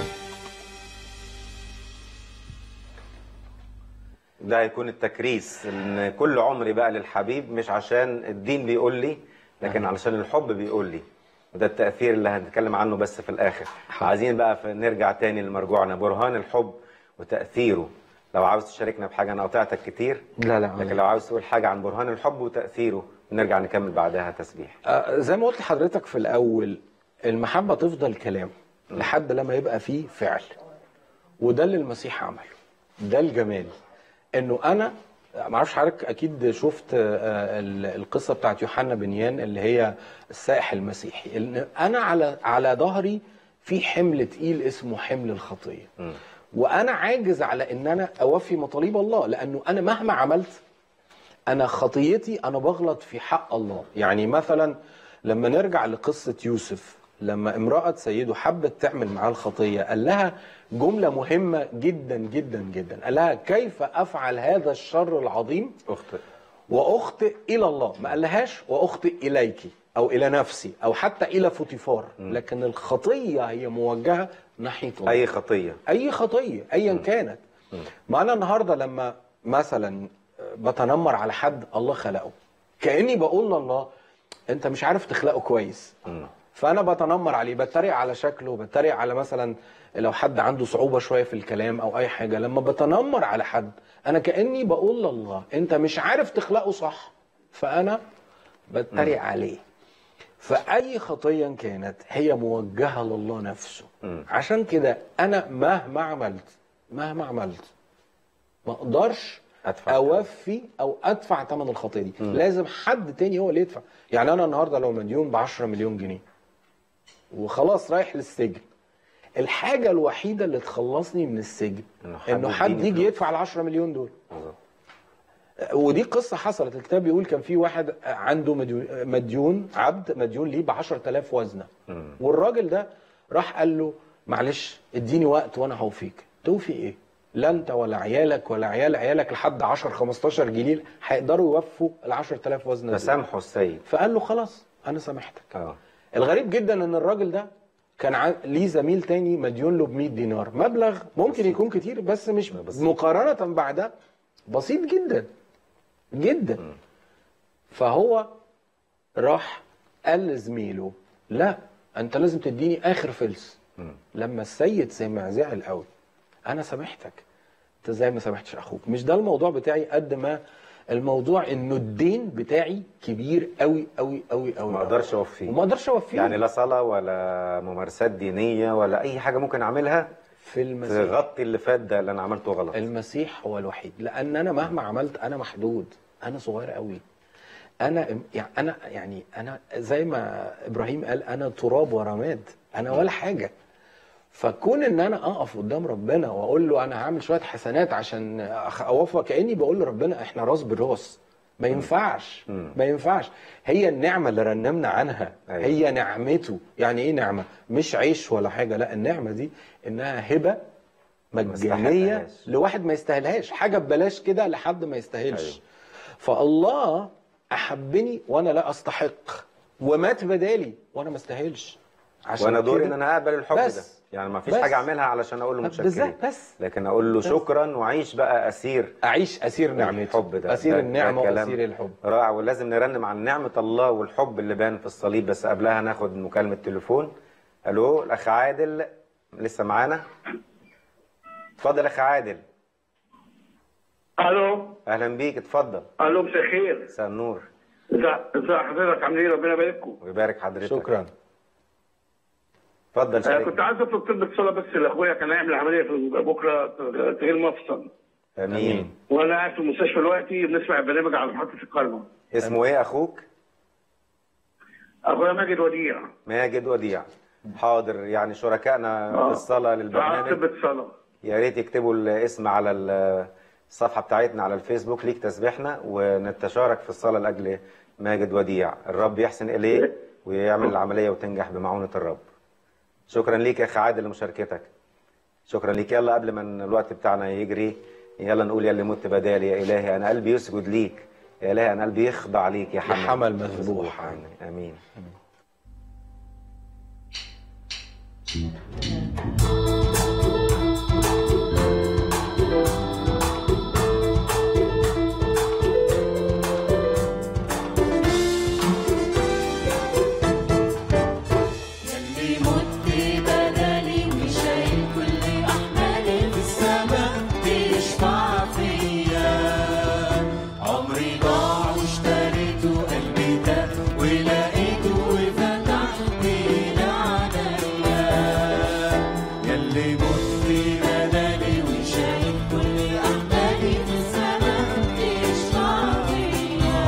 ده هيكون التكريس ان كل عمري بقى للحبيب مش عشان الدين بيقول لي لكن علشان الحب بيقول لي وده التأثير اللي هنتكلم عنه بس في الآخر عايزين بقى في نرجع تاني لمرجوعنا برهان الحب وتأثيره لو عاوز تشاركنا بحاجة أنا قطعتك كتير لا لا لكن لو عاوز تقول حاجة عن برهان الحب وتأثيره نرجع نكمل بعدها تسبيح آه، زي ما قلت لحضرتك في الاول المحبه تفضل كلام لحد لما يبقى فيه فعل وده اللي المسيح عمله ده الجمال انه انا ما اعرفش حضرتك اكيد شفت آه، ال- القصه بتاعت يوحنا بنيان اللي هي السائح المسيحي إن انا على على ظهري في حمل تقيل اسمه حمل الخطيه وانا عاجز على ان انا اوفي مطالب الله لانه انا مهما عملت انا خطيتي انا بغلط في حق الله يعني مثلا لما نرجع لقصه يوسف لما امراه سيده حبت تعمل معاه الخطيه قال لها جمله مهمه جدا جدا جدا قال لها كيف افعل هذا الشر العظيم أخطئ واخطئ الى الله ما قالهاش واخطئ اليك او الى نفسي او حتى الى فوتيفار لكن الخطيه هي موجهه ناحيه الله أي خطية اي خطيه ايا كانت ما انا النهارده لما مثلا بتنمر على حد الله خلقه كاني بقول لله انت مش عارف تخلقه كويس فانا بتنمر عليه بتريق على شكله بتريق على مثلا لو حد عنده صعوبه شويه في الكلام او اي حاجه لما بتنمر على حد انا كاني بقول لله انت مش عارف تخلقه صح فانا بتريق عليه فأي خطية كانت هي موجهة لله نفسه عشان كده أنا مهما عملت مهما عملت ما أقدرش أدفع أوفي أو أدفع ثمن الخطية دي لازم حد تاني هو اللي يدفع يعني أنا النهاردة لو مديون ب 10 مليون جنيه وخلاص رايح للسجن الحاجة الوحيدة اللي تخلصني من السجن إنه حد إنه حد يديني يجي فلوس. يدفع ال 10 مليون دول بالظبط. ودي قصه حصلت الكتاب بيقول كان في واحد عنده مديون, مديون عبد مديون ليه ب 10000 وزنه والراجل ده راح قال له معلش اديني وقت وانا هوفيك توفي ايه لا انت ولا عيالك ولا عيال عيالك لحد 10 15 جليل هيقدروا يوفوا ال 10000 وزنه دول. فسامحه السيد فقال له خلاص انا سامحتك اه الغريب جدا ان الراجل ده كان عن... ليه زميل تاني مديون له ب 100 دينار مبلغ ممكن يكون كتير بس مش بسيط. مقارنه بعدها بسيط جدا جدا فهو راح قال لزميله لا انت لازم تديني اخر فلس لما السيد سمع زعل قوي انا سامحتك انت ازاي ما سامحتش اخوك مش ده الموضوع بتاعي قد ما الموضوع انه الدين بتاعي كبير قوي قوي قوي قوي ما اقدرش اوفيه وما اقدرش اوفيه يعني لا صلاة ولا ممارسات دينية ولا أي حاجة ممكن أعملها في المسيح تغطي اللي فات ده اللي أنا عملته غلط المسيح هو الوحيد لان انا مهما عملت انا محدود انا صغير قوي انا يعني انا يعني انا زي ما ابراهيم قال انا تراب ورماد انا ولا حاجه فكون ان انا اقف قدام ربنا واقول له انا هعمل شويه حسنات عشان أخ- اوفق كاني بقول لربنا احنا راس براس ما ينفعش ما ينفعش هي النعمه اللي رنمنا عنها أيوة. هي نعمته يعني ايه نعمه مش عيش ولا حاجه لا النعمه دي انها هبه مجانيه يستحقهاش. لواحد ما يستاهلهاش حاجه ببلاش كده لحد ما يستاهلش أيوة. فالله احبني وانا لا استحق ومات بدالي وانا ما استاهلش عشان وأنا دوري كده- إن أنا أقبل الحب بس. ده يعني ما فيش بس. حاجة أعملها علشان أقول له متشكرين بالظبط بس لكن أقول له شكرا وعيش بقى أسير اعيش اسير نعمته الحب ده اسير ده- النعمه ده كلام واسير الحب رائع ولازم نرنم عن نعمة الله والحب اللي بان في الصليب بس قبلها ناخد مكالمة تليفون ألو الأخ عادل لسه معانا اتفضل يا أخ عادل الو أهلا بيك اتفضل الو مساء الخير مساء النور ازي ازي حضرتك عامل ايه ربنا يبارككم ويبارك حضرتك شكرا آه اتفضل كنت شاركنا عايز اطلب طلبة صلاة بس لاخويا كان هيعمل عملية في بكرة تغيير مفصل امين وانا قاعد في المستشفى دلوقتي بنسمع البرنامج على محطة القلب اسمه ايه اخوك اخويا ماجد وديع ماجد وديع حاضر يعني شركائنا في الصلاة تعقب للبرنامج الصلاه يا ريت يكتبوا الاسم على ال- الصفحة بتاعتنا على الفيسبوك ليك تسبيحنا ونتشارك في الصلاة لأجل ماجد وديع الرب يحسن إليه ويعمل العملية وتنجح بمعونة الرب شكرا ليك يا أخي عادل لمشاركتك شكرا ليك يلا قبل ما الوقت بتاعنا يجري يلا نقول يا اللي مت بدالي يا إلهي أنا قلبي يسجد ليك يا إلهي أنا قلبي يخضع ليك يا حمل حمل مذبوح. آمين آمين يلي مت بدالي وشايل كل احمالي في السماء بيشفع فيا عمري ضاع واشتريته قلبي تاه ولقيته وفتحت لعنيا يلي مت بدالي وشايل كل احمالي في السماء بيشفع فيا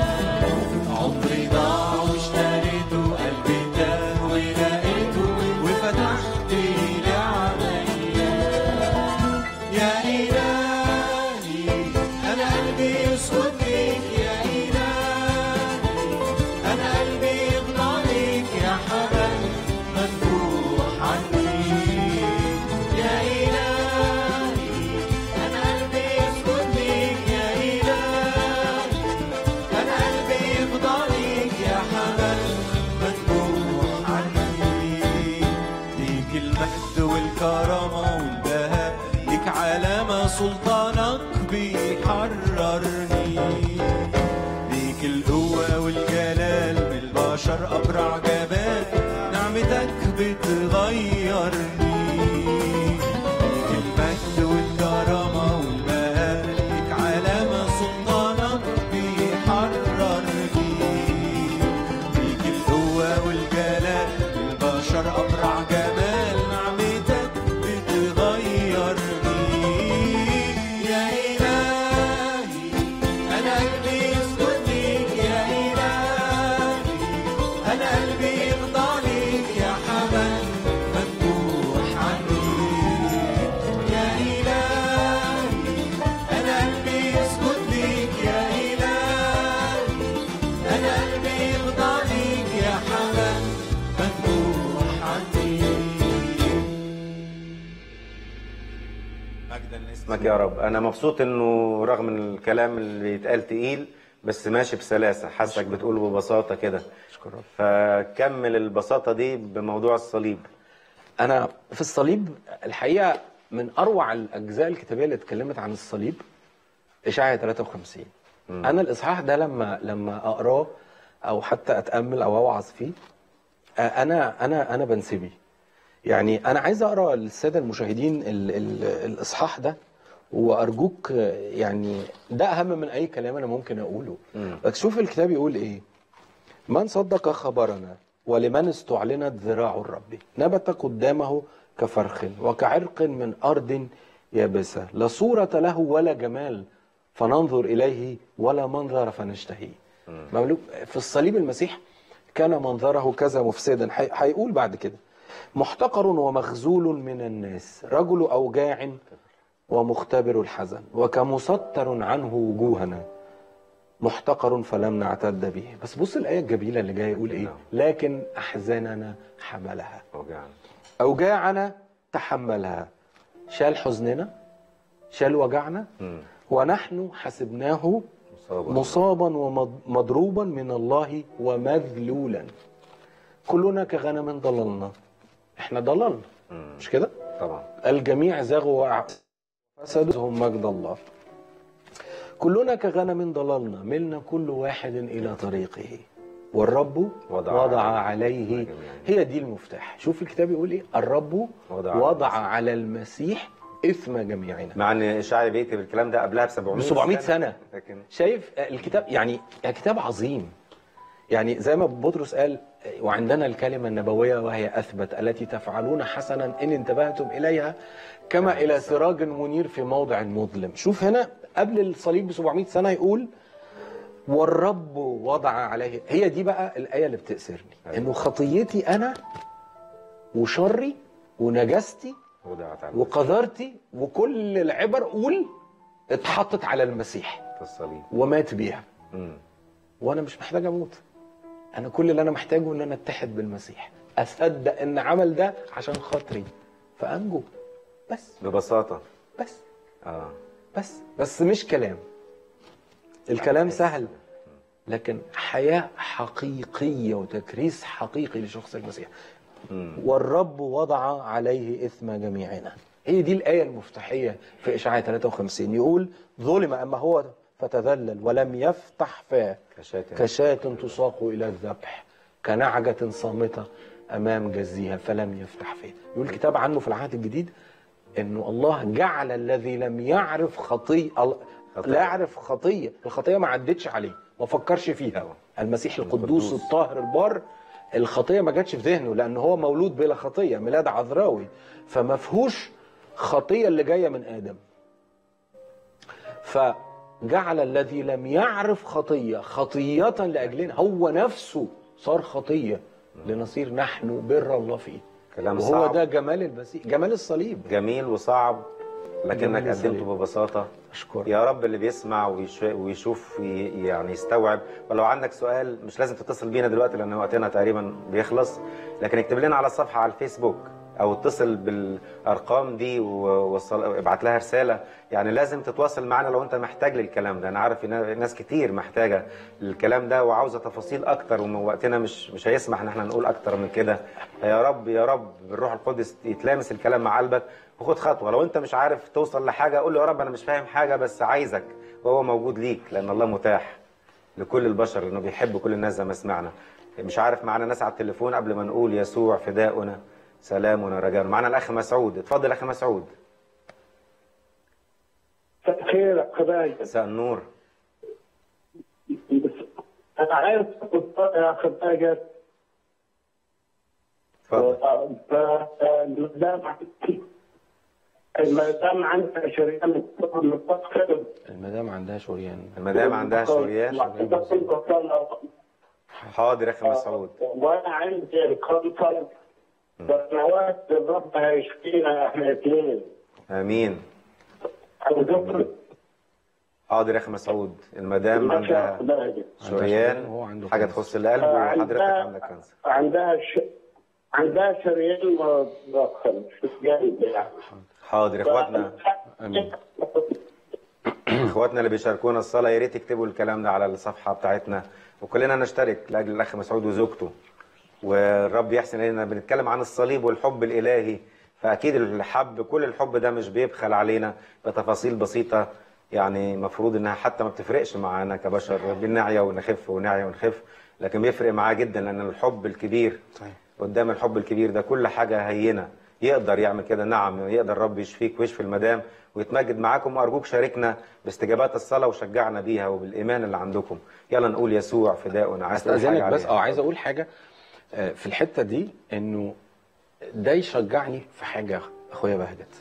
عمري ضاع واشتريته قلبي تاه ولقيته وفتحت لي عليا يا إلهي أنا قلبي يسكت ليك يا إلهي أنا قلبي يطلع ليك يا حبل مفتوح عني يا إلهي أنا قلبي يسكت ليك يا إلهي أنا قلبي يفضى ليك يا حبل مفتوح عني ليك المجد والكرامة والبهاء ليك علامة سلطانك بيحررني ليك القوة والجلال من البشر أبرع جمال نعمتك بتغيرني ليك المجد والكرامة والبهاء ليك علامة سلطانك بيحررني ليك القوة والجلال البشر أبرع جمال نعمتك بتغيرني يا إلهي أنا قلبي يسجد ليك يا إلهي أنا قلبي يخضع ليك يا حبل مفتوح عني يا إلهي أنا قلبي يسجد ليك يا إلهي أنا قلبي يخضع ليك يا حبل مفتوح عني مجدا لاسمك يا رب انا مبسوط انه رغم ان الكلام اللي بيتقال تقيل بس ماشي بسلاسه حاسك بتقول ببساطه كده أشكرك. فكمل البساطه دي بموضوع الصليب انا في الصليب الحقيقه من اروع الاجزاء الكتابيه اللي اتكلمت عن الصليب اشعياء 53 انا الاصحاح ده لما لما اقراه او حتى اتامل او اوعظ فيه آه، انا انا انا بنسبي يعني انا عايز اقرا للساده المشاهدين ال ال الاصحاح ده وارجوك آه، يعني ده اهم من اي كلام انا ممكن اقوله بس شوف الكتاب يقول ايه من صدق خبرنا ولمن استعلنت ذراع الرب نبت قدامه كفرخ وكعرق من أرض يابسة لا صورة له ولا جمال فننظر إليه ولا منظر فنشتهيه مملوك في الصليب المسيح كان منظره كذا مفسدا هي- هيقول بعد كده محتقر ومخزول من الناس رجل أوجاع ومختبر الحزن وكمسطر عنه وجوهنا محتقر فلم نعتد به بس بص الآية الجميلة اللي جاية يقول إيه لكن أحزاننا حملها وجعنا أوجاعنا تحملها شال حزننا شال وجعنا ونحن حسبناه مصابا مصابا ومضروبا من الله ومذلولا كلنا كغنم ضللنا احنا ضللنا مش كده طبعا الجميع زاغوا وفسدهم مجد الله كلنا كغنم ضللنا ملنا كل واحد إلى طريقه والرب وضع وضع, وضع عليه عليه جميعاً. هي دي المفتاح شوف الكتاب يقول ايه الرب وضع وضع, على وضع على المسيح إثم جميعنا مع ان اشعيا بيكتب الكلام ده قبلها ب 700 ب 700 سنة لكن شايف الكتاب يعني كتاب عظيم يعني زي ما بطرس قال وعندنا الكلمة النبوية وهي أثبت التي تفعلون حسنا إن انتبهتم إليها كما إلى سراج منير في موضع مظلم شوف هنا قبل الصليب ب 700 سنة يقول والرب وضع عليه هي دي بقى الايه اللي بتأسرني انه خطيتي انا وشري ونجاستي وضعت على وقذرتي وكل العبر قول اتحطت على المسيح في الصليب ومات بيها مم. وانا مش محتاج اموت انا كل اللي انا محتاجه ان انا اتحد بالمسيح اصدق ان عمل ده عشان خاطري فانجو بس ببساطه بس اه بس بس مش كلام الكلام سهل لكن حياة حقيقية وتكريس حقيقي لشخص المسيح والرب وضع عليه إثم جميعنا هي دي الآية المفتاحية في إشعاع 53 يقول ظلم أما هو فتذلل ولم يفتح فاه كشاة كشاة تساق إلى الذبح كنعجة صامتة أمام جزيها فلم يفتح فيه يقول الكتاب عنه في العهد الجديد انه الله جعل الذي لم يعرف خطيه ال- خطية. لا يعرف خطيه الخطيه ما عدتش عليه ما فكرش فيها المسيح القدوس القدوس. الطاهر البار الخطيه ما جاتش في ذهنه لان هو مولود بلا خطيه ميلاد عذراوي فما فيهوش خطيه اللي جايه من ادم فجعل الذي لم يعرف خطيه خطيه لاجلنا هو نفسه صار خطيه لنصير نحن بر الله فيه كلام وهو صعب ده جمال المسيح جمال الصليب جميل وصعب لكنك جميل الصليب. قدمته ببساطه اشكرك يا رب اللي بيسمع ويش- ويشوف ي- يعني يستوعب ولو عندك سؤال مش لازم تتصل بينا دلوقتي لان وقتنا تقريبا بيخلص لكن اكتب لنا على الصفحه على الفيسبوك او اتصل بالارقام دي ووصل ابعت لها رساله يعني لازم تتواصل معنا لو انت محتاج للكلام ده انا عارف ان ناس كتير محتاجه للكلام ده وعاوزه تفاصيل اكتر ووقتنا مش مش هيسمح ان احنا نقول اكتر من كده يا رب يا رب بالروح القدس يتلامس الكلام مع قلبك وخد خطوه لو انت مش عارف توصل لحاجه قول له يا رب انا مش فاهم حاجه بس عايزك وهو موجود ليك لان الله متاح لكل البشر لانه بيحب كل الناس زي ما سمعنا مش عارف معانا ناس على التليفون قبل ما نقول يسوع فداؤنا سلامنا رجاؤنا معانا الاخ مسعود اتفضل اخ مسعود خير يا خبايا مساء النور انا عايز يا خبايا اتفضل المدام المدام عندها شريان متفق المدام عندها شريان المدام عندها شريان حاضر يا اخ مسعود وانا عندي الكونسل سنوات الرب هيشفينا احنا اثنين امين حاضر يا اخ مسعود المدام عندها شريان شريان وهو عنده حاجه كانسر. تخص القلب وحضرتك عندك كانسر عندها ش... عندها شريان مدخل في الجلد يعني حاضر اخواتنا اخواتنا اللي بيشاركونا الصلاه يا ريت يكتبوا الكلام ده على الصفحه بتاعتنا وكلنا نشترك لاجل الاخ مسعود وزوجته والرب يحسن الينا بنتكلم عن الصليب والحب الالهي فاكيد الحب كل الحب ده مش بيبخل علينا بتفاصيل بسيطه يعني المفروض انها حتى ما بتفرقش معانا كبشر بنعيا ونخف ونعيا ونخف لكن بيفرق معاه جدا لان الحب الكبير صحيح. قدام الحب الكبير ده كل حاجه هينه يقدر يعمل كده نعم يقدر الرب يشفيك ويشفي المدام ويتمجد معاكم وارجوك شاركنا باستجابات الصلاه وشجعنا بيها وبالايمان اللي عندكم يلا نقول يسوع فداؤنا عايز تقول استاذنك حاجه بس عليها؟ اه عايز اقول حاجه آه، في الحته دي انه ده يشجعني في حاجه اخويا بهجت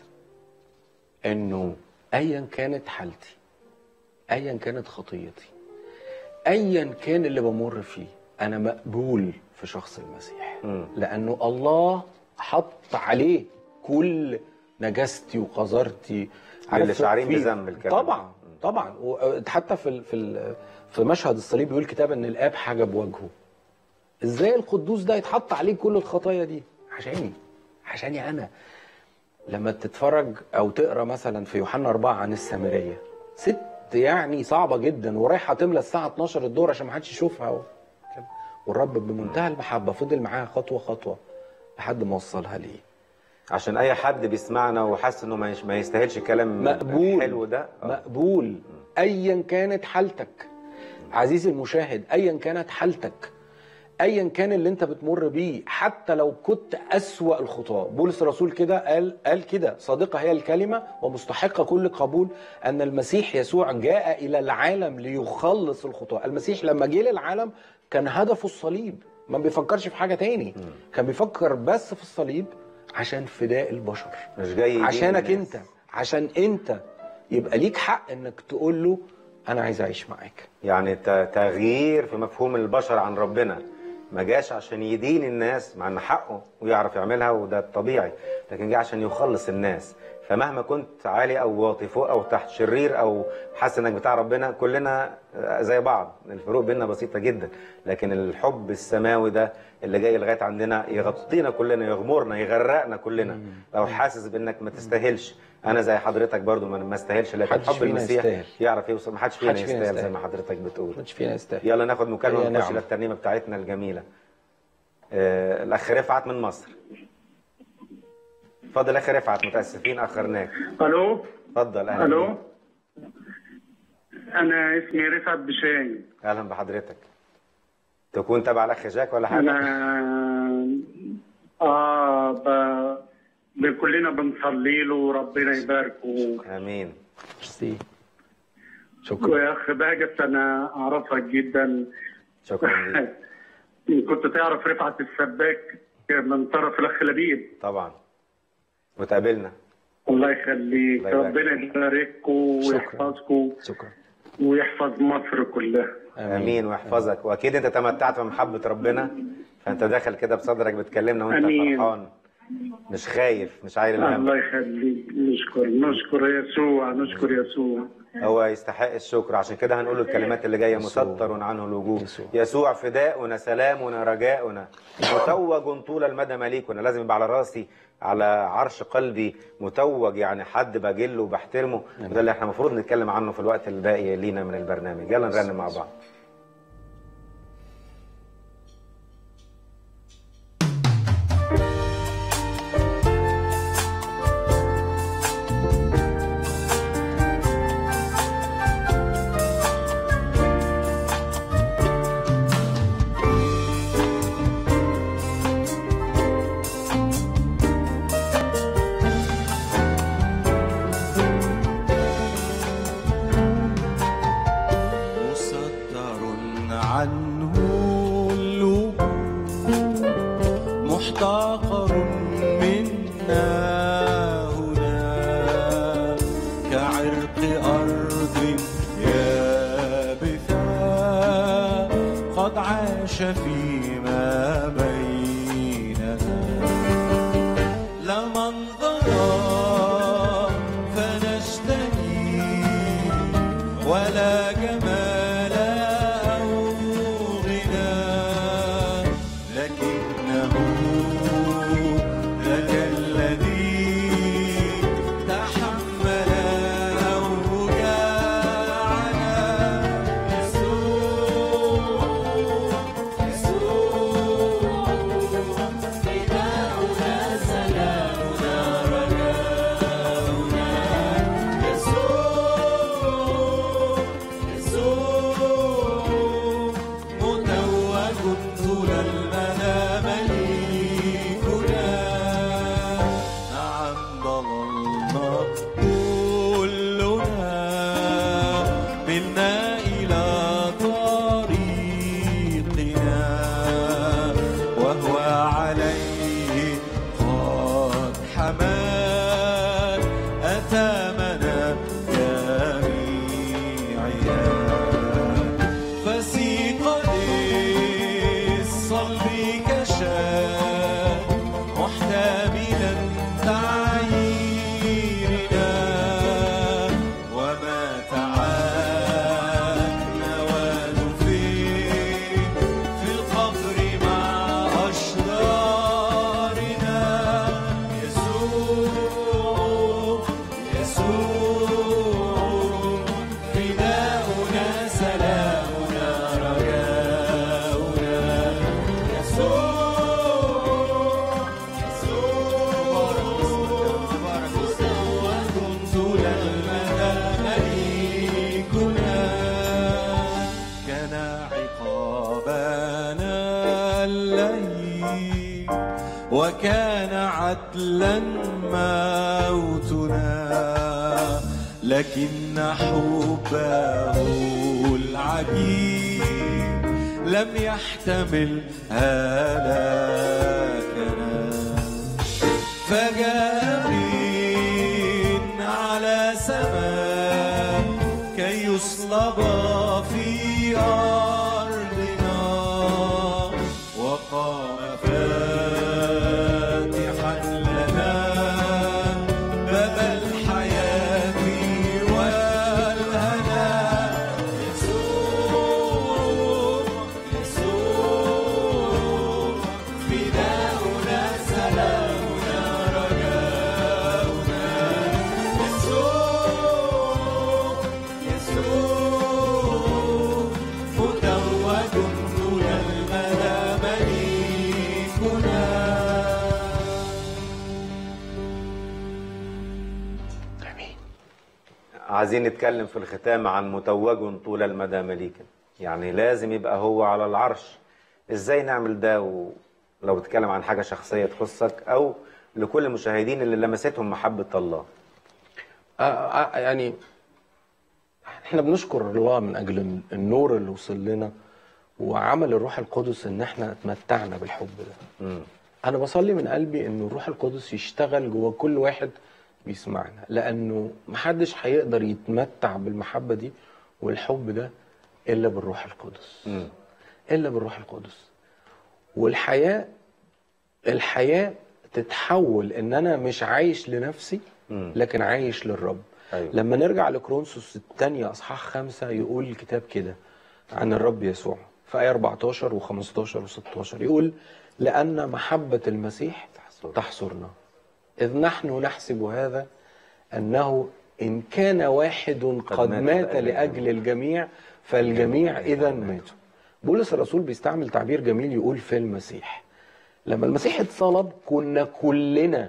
انه ايا كانت حالتي ايا كانت خطيتي ايا كان اللي بمر فيه انا مقبول في شخص المسيح مم. لانه الله حط عليه كل نجاستي وقذرتي اللي شعرين فيه. بذنب الكلام. طبعا طبعا وحتى في ال- في ال- في مشهد الصليب بيقول الكتاب ان الاب حجب وجهه ازاي القدوس ده يتحط عليه كل الخطايا دي عشاني عشاني انا لما تتفرج او تقرا مثلا في يوحنا أربعة عن السامريه ست يعني صعبه جدا ورايحه تملى الساعه 12 الظهر عشان ما حدش يشوفها و... والرب بمنتهى المحبه فضل معاها خطوه خطوه لحد ما وصلها ليه عشان اي حد بيسمعنا وحاسس انه ما يش- ما يستاهلش الكلام مقبول الحلو ده آه. مقبول ايا كانت حالتك عزيزي المشاهد ايا كانت حالتك ايا كان اللي انت بتمر بيه حتى لو كنت اسوا الخطاه بولس الرسول كده قال قال كده صادقه هي الكلمه ومستحقه كل قبول ان المسيح يسوع جاء الى العالم ليخلص الخطاه المسيح لما جه للعالم كان هدفه الصليب ما بيفكرش في حاجه تاني كان بيفكر بس في الصليب عشان فداء البشر مش جاي يدين عشانك الناس. انت عشان انت يبقى ليك حق انك تقول له انا عايز اعيش معاك يعني ت- تغيير في مفهوم البشر عن ربنا ما جاش عشان يدين الناس مع ان حقه ويعرف يعملها وده الطبيعي لكن جه عشان يخلص الناس فمهما كنت عالي او واطي فوق او تحت شرير او حاسس انك بتاع ربنا كلنا زي بعض الفروق بيننا بسيطه جدا لكن الحب السماوي ده اللي جاي لغايه عندنا يغطينا كلنا يغمرنا يغرقنا كلنا لو حاسس بانك ما تستاهلش انا زي حضرتك برضو ما ما استاهلش لكن محدش حب فينا المسيح يستاهل. يعرف يوصل ما حدش فينا محدش فينا يستاهل زي يستاهل. ما حضرتك بتقول مش فينا يستاهل يلا ناخد مكالمه هي ونخش نعمة. للترنيمه بتاعتنا الجميله آه الاخ رفعت من مصر اتفضل اخ رفعت متاسفين اخرناك الو اتفضل اهلا الو بيك. انا اسمي رفعت بشاي اهلا بحضرتك تكون تبع الاخ جاك ولا حاجه انا اه ب... ب- كلنا بنصلي له ربنا يباركه امين ميرسي شكرا ويا اخ بهجت انا اعرفك جدا شكرا ليك كنت تعرف رفعت السباك من طرف الاخ لبيب طبعا وتقابلنا الله يخليك الله يبارك ربنا يبارككم شكرا. ويحفظكم شكرا ويحفظ مصر كلها امين ويحفظك واكيد انت تمتعت بمحبه ربنا فانت داخل كده بصدرك بتكلمنا وانت أمين. فرحان مش خايف مش عايل الهم الله يخليك نشكر نشكر يسوع نشكر يسوع هو يستحق الشكر عشان كده هنقول له الكلمات اللي جايه مستر عنه الوجوه يسوع. يسوع فداؤنا سلامنا رجاؤنا متوج طول المدى مليكنا لازم يبقى على راسي على عرش قلبي متوج يعني حد بجله وبحترمه وده اللي احنا المفروض نتكلم عنه في الوقت الباقي لينا من البرنامج يلا نرنم مع بعض مستر عنه اللوم محتقر منا هنا كعرق أرض يابسة قد عاش فيما بيننا لا منظر فنشتهي ولا جمال أو غنى لكنه ذاك الذي تحمل أوجاعنا يسوع يسوع فداؤنا سلامنا رجاؤنا يسوع يسوع متوج طول المدى مليكنا نعم ضللنا كلنا ملنا إلى طريقنا وهو عليه قد حمل أثامنا جميعنا فسيق للصلب كشاف محتملا تعييرنا وما تعبنا ودفن في القبر مع أشرارنا يسوع يسوع فداؤنا سلامنا رجاؤنا يسوع يسوع مستوى طول المدى مليكنا كان عقابنا الليل وكان عدلا موتنا لكن حبه العجيب لم يحتمل هلاكنا فجاء من على سماء كي يصلب عايزين نتكلم في الختام عن متوج طول المدى مليكا يعني لازم يبقى هو على العرش ازاي نعمل ده ولو بتتكلم عن حاجة شخصية تخصك او لكل المشاهدين اللي لمستهم محبة الله آه، آه، يعني احنا بنشكر الله من اجل النور اللي وصل لنا وعمل الروح القدس ان احنا اتمتعنا بالحب ده مم. انا بصلي من قلبي ان الروح القدس يشتغل جوه كل واحد بيسمعنا لانه محدش هيقدر يتمتع بالمحبه دي والحب ده الا بالروح القدس مم. الا بالروح القدس والحياه الحياه تتحول ان انا مش عايش لنفسي مم. لكن عايش للرب أيوة. لما نرجع لكرونسوس الثانية أصحاح خمسة يقول الكتاب كده عن الرب يسوع في آية 14 و15 و16 يقول لأن محبة المسيح تحصر. تحصرنا إذ نحن نحسب هذا أنه إن كان واحد قد مات مات لأجل لأجل الجميع فالجميع إذا ماتوا بولس الرسول بيستعمل تعبير جميل يقول في المسيح لما المسيح اتصلب كنا كلنا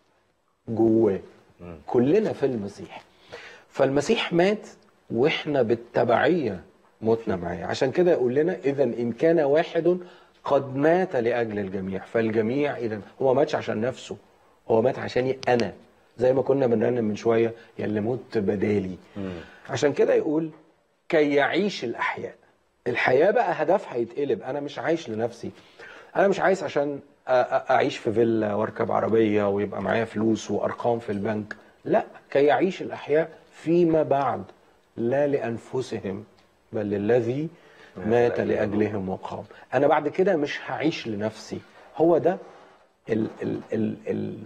جواه كلنا في المسيح فالمسيح مات واحنا بالتبعيه متنا معاه عشان كده يقول لنا اذا ان كان واحد قد مات لاجل الجميع فالجميع اذا هو ماتش عشان نفسه هو مات عشاني انا زي ما كنا بنرنم من شويه يا اللي مت بدالي عشان كده يقول كي يعيش الاحياء الحياه بقى هدفها يتقلب انا مش عايش لنفسي انا مش عايز عشان أ- أ- اعيش في فيلا واركب عربيه ويبقى معايا فلوس وارقام في البنك لا كي يعيش الاحياء فيما بعد لا لانفسهم بل للذي مات لاجلهم وقام انا بعد كده مش هعيش لنفسي هو ده ال ال ال ال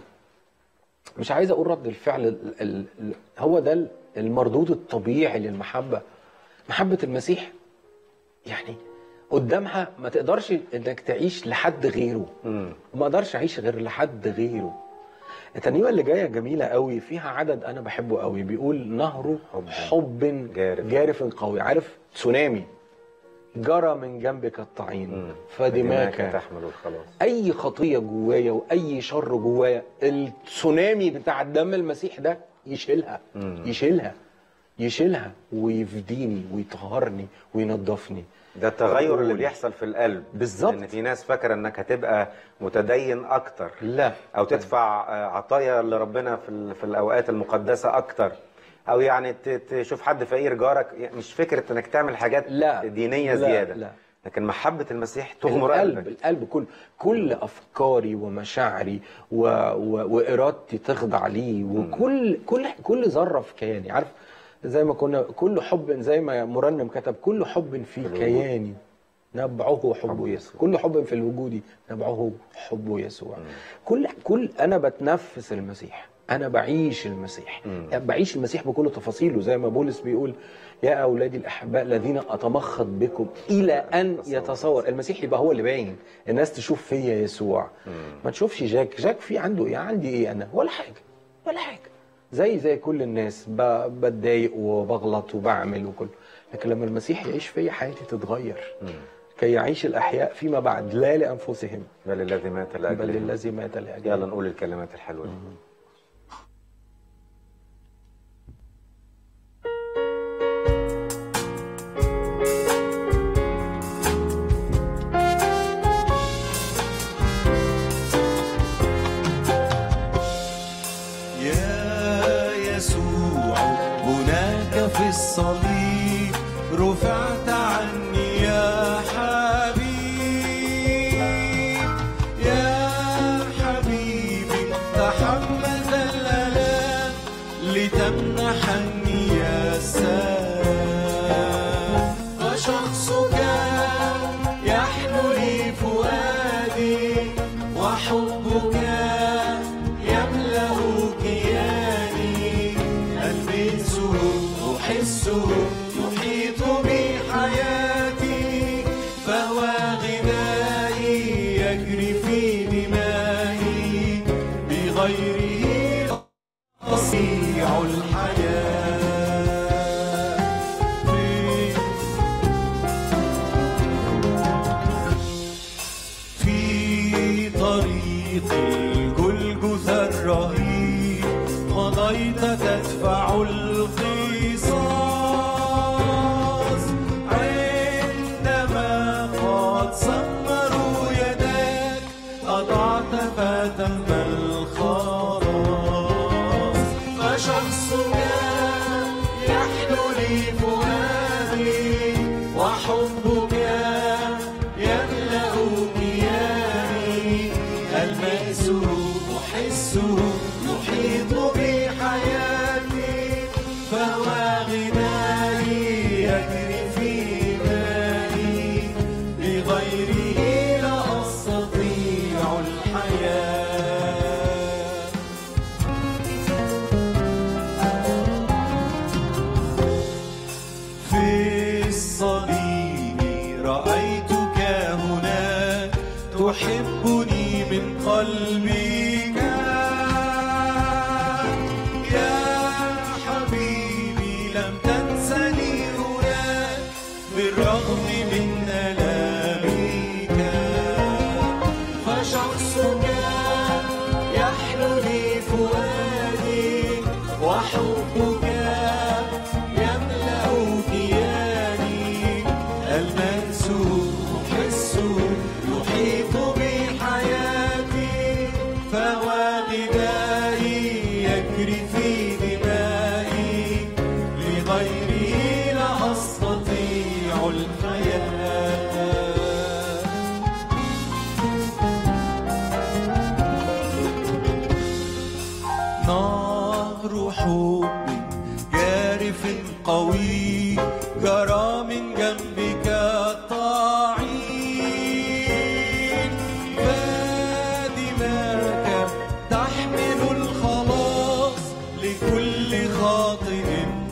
مش عايز اقول رد الفعل ال ال ال هو ده المردود الطبيعي للمحبه محبه المسيح يعني قدامها ما تقدرش انك تعيش لحد غيره ما اقدرش اعيش غير لحد غيره الترنيمه اللي جايه جميله قوي فيها عدد انا بحبه قوي بيقول نهر حب حب جارف. جارف قوي عارف تسونامي جرى من جنبك الطعين فدماك تحمل الخلاص اي خطيه جوايا واي شر جوايا التسونامي بتاع الدم المسيح ده يشيلها يشيلها يشيلها ويفديني ويطهرني وينظفني ده التغير اللي بيحصل في القلب بالظبط. ان في ناس فاكره انك هتبقى متدين اكتر لا او تدفع آه، عطايا لربنا في ال- في الاوقات المقدسه اكتر او يعني ت- تشوف حد فقير جارك يعني مش فكره انك تعمل حاجات لا. دينيه لا، زياده لا. لكن محبه المسيح تغمر القلب قلبك القلب كل كل افكاري ومشاعري و... و... وارادتي تخضع ليه وكل كل كل ذره في كياني عارف زي ما كنا كل حب زي ما مرنم كتب كل حب في كياني نبعه حب يسوع كل حب في الوجود نبعه حب يسوع كل كل انا بتنفس المسيح انا بعيش المسيح يعني بعيش المسيح بكل تفاصيله زي ما بولس بيقول يا اولادي الاحباء الذين اتمخض بكم الى ان يتصور المسيح يبقى هو اللي باين الناس تشوف فيا يسوع ما تشوفش جاك جاك في عنده ايه عندي ايه انا ولا حاجه ولا حاجه زي زي كل الناس ب- بتضايق وبغلط وبعمل وكل لكن لما المسيح يعيش فيا حياتي تتغير كي يعيش الاحياء فيما بعد لا لانفسهم بل الذي مات بل لاجله الذي مات لاجله يلا نقول الكلمات الحلوه دي يا يسوع هناك في الصليب رفعت عني يا حبيب يا حبيبي تحمل الآلام لتمنحني يا سلام وشخصك يحلو لي فؤادي وحبك يملأ كياني ألمسه أحسه يحيط بحياتي فهو غذائي يجري في دمائي بغيره تضيع الحياة في في طريق الجلجث الرهيب مضيت تدفع القيل اختفى تم الخلاص فشخصك يحلو لي فؤادي وحبك يملأ كياني الماس أحسه يحيط بحياتي فهو غنائي يجري في مائي بغيره لا أستطيع الحياة في الصليب رأيتك هناك تحبني من قلبك يا حبيبي لم تنسني هناك بالرغم من آلامك فشخصك يحلو لي فؤادي وحبك يملأ كياني المنس أحسه يحيط بحياتي فهو غذائي يجري في دمائي لغيره لا أستطيع الحياة نهر حب جارف قوي جرى من جنبك الطاعين فدماك تحمل الخلاص لكل خاطئ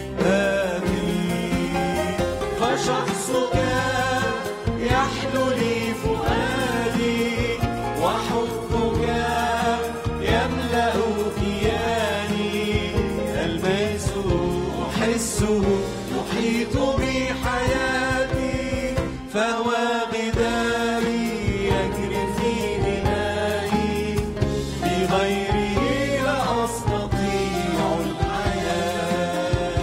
آثم فشخصك يحلو لي فؤادي وحبك يملأ كياني الماس أحسه يحيط بحياتي فهو غذائي يجري في دمائي بغيره لا أستطيع الحياة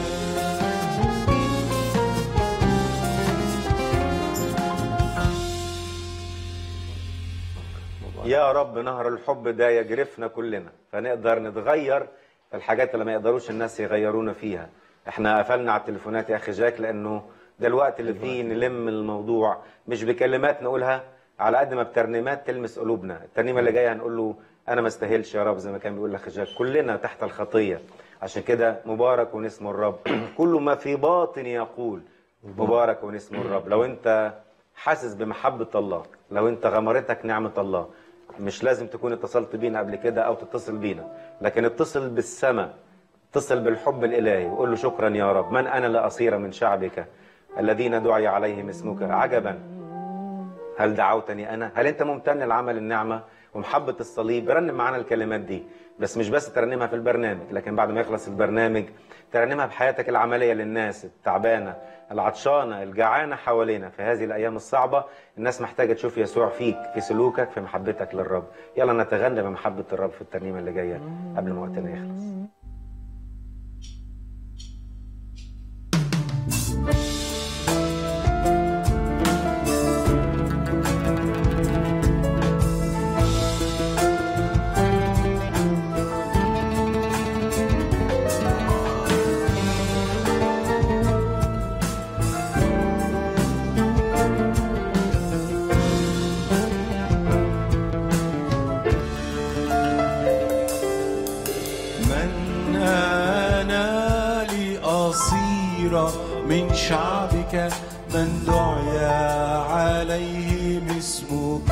يا رب نهر الحب ده يجرفنا كلنا فنقدر نتغير في الحاجات اللي ما يقدروش الناس يغيرونا فيها احنا قفلنا على التليفونات يا اخي جاك لانه ده الوقت اللي فيه نلم الموضوع مش بكلمات نقولها على قد ما بترنيمات تلمس قلوبنا الترنيمه اللي جايه هنقول له انا ما استاهلش يا رب زي ما كان بيقول الاخ جاك كلنا تحت الخطيه عشان كده مبارك ونسم الرب كل ما في باطني يقول مبارك ونسم الرب لو انت حاسس بمحبة الله لو انت غمرتك نعمة الله مش لازم تكون اتصلت بينا قبل كده او تتصل بينا لكن اتصل بالسماء اتصل بالحب الالهي وقول له شكرا يا رب من انا لاصير من شعبك الذين دعي عليهم اسمك عجبا هل دعوتني انا هل انت ممتن لعمل النعمه ومحبه الصليب رنم معانا الكلمات دي بس مش بس ترنمها في البرنامج لكن بعد ما يخلص البرنامج ترنمها بحياتك العمليه للناس التعبانه العطشانه الجعانه حوالينا في هذه الايام الصعبه الناس محتاجه تشوف يسوع فيك في سلوكك في محبتك للرب يلا نتغنى بمحبه الرب في الترنيمه اللي جايه قبل ما وقتنا يخلص من أنا لأصير من شعبك من دعي عليهم اسمك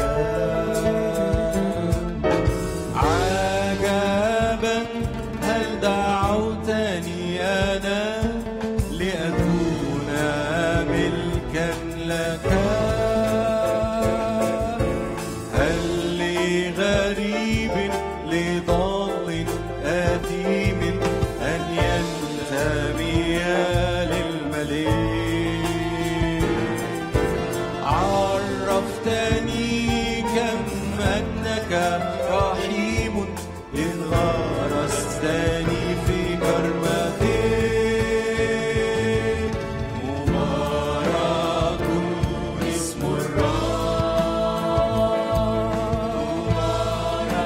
عجبا هل دعوتني أنا لأكون ملكا لك هل لغريب لضال أثيم أن ينتمي للملك عرفتني كم أنك رحيم إذ غرستني في كرمتك مبارك اسم الرب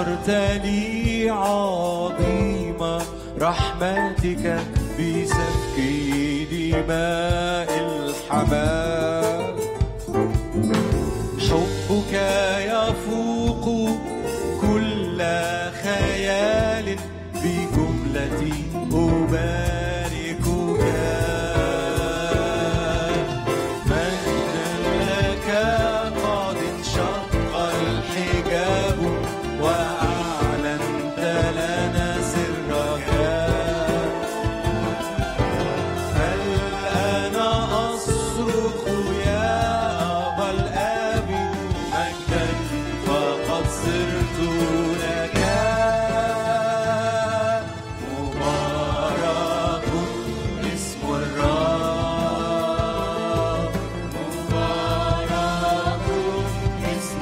صارت لي عظيمة رحمتك بسفك دماء الحمام حبك يفوق كل خيال بجملتي أباركك مجدا لك قد انشق الحجاب وأعلنت لنا سرك الآن أصرخ يا أبا الآب مجدا فقد صرت لك مبارك اسم الرب مبارك اسم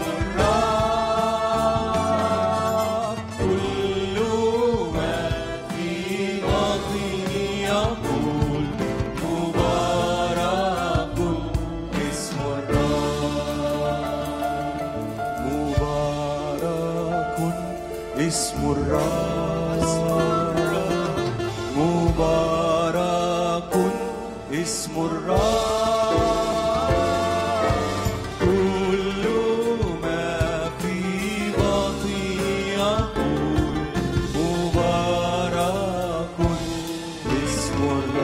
الرب كل ما في باطني يقول مبارك اسم الرب مبارك اسم الرب مبارك اسم الرب كل ما في باطني يقول مبارك اسم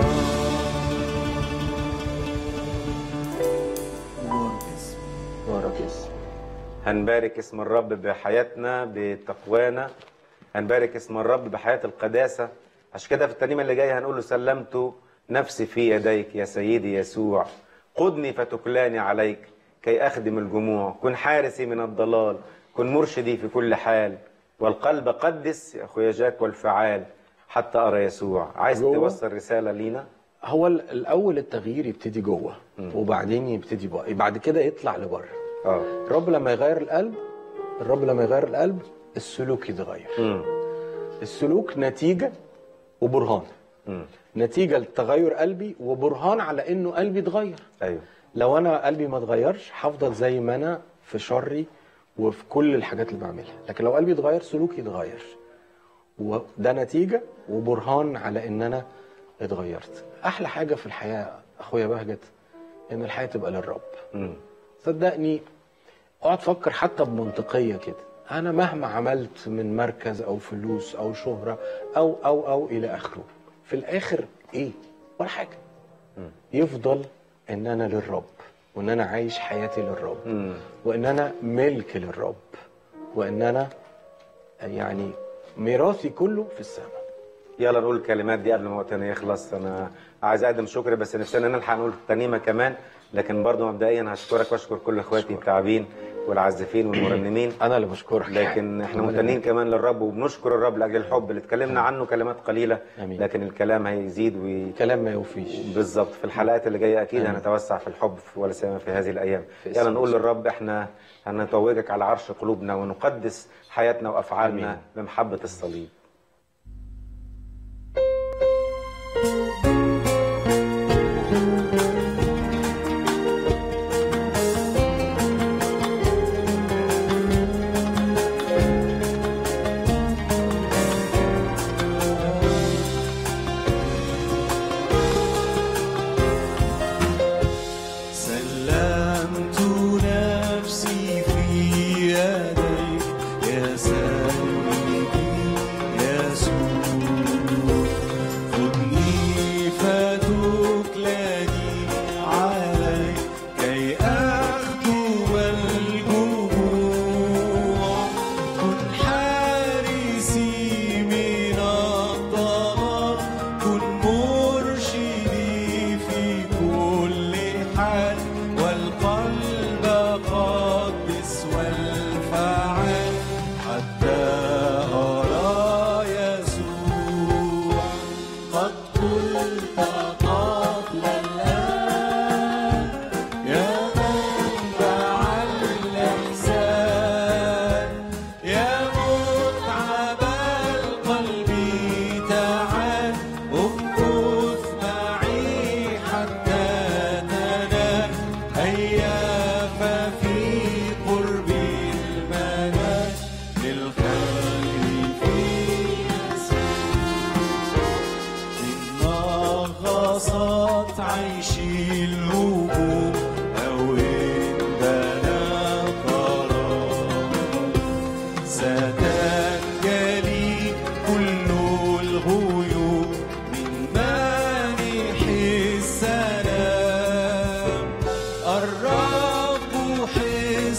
الرب بارك اسم هنبارك اسم الرب بحياتنا بتقوانا هنبارك اسم الرب بحياة القداسة عشان كده في الترنيمة اللي جاية هنقول له سلمت نفسي في يديك يا سيدي يسوع قدني فتكلاني عليك كي أخدم الجموع كن حارسي من الضلال كن مرشدي في كل حال والقلب قدس يا أخويا جاك والفعال حتى أرى يسوع عايز جوه. توصل رسالة لينا هو ال- الاول التغيير يبتدي جوه وبعدين يبتدي بقى بعد كده يطلع لبره اه الرب لما يغير القلب الرب لما يغير القلب السلوك يتغير مم. السلوك نتيجه وبرهان مم. نتيجه لتغير قلبي وبرهان على انه قلبي اتغير أيوه لو انا قلبي ما اتغيرش هفضل زي ما انا في شري وفي كل الحاجات اللي بعملها لكن لو قلبي اتغير سلوكي اتغير وده نتيجه وبرهان على ان انا اتغيرت احلى حاجه في الحياه اخويا بهجت ان الحياه تبقى للرب مم. صدقني اقعد فكر حتى بمنطقيه كده انا مهما عملت من مركز او فلوس او شهره او او او الى اخره في الاخر ايه ولا حاجه يفضل ان انا للرب وان انا عايش حياتي للرب مم. وان انا ملك للرب وان انا يعني ميراثي كله في السماء يلا نقول الكلمات دي قبل ما وقتنا يخلص انا عايز اقدم شكر بس نفسنا نلحق نقول الترنيمه كمان لكن برضو مبدئيا هشكرك واشكر كل اخواتي التعبين والعازفين والمرنمين انا اللي بشكرك لكن احنا أنا اللي ممتنين كمان للرب وبنشكر الرب لاجل الحب اللي اتكلمنا عنه كلمات قليله آمين. لكن الكلام هيزيد و كلام ما يوفيش بالظبط في الحلقات اللي جايه اكيد آمين. هنتوسع في الحب ولا سيما في هذه الايام في يلا اسم نقول يسوع. للرب احنا هنتوجك على عرش قلوبنا ونقدس حياتنا وافعالنا آمين. بمحبه الصليب سلمت نفسي في يديك يا سيدي يسوع خذني فتكلني عليك كي أخدم الجموع كن حارسي من الضلال كن مرشدي في كل حال والقلب قدس والفعال حتى أرى يسوع قد قلت قبل الآن يا منبع الإحسان يا متعب القلب تعال امكث معي حتى تنال هيا ففي قرب المنال للخلق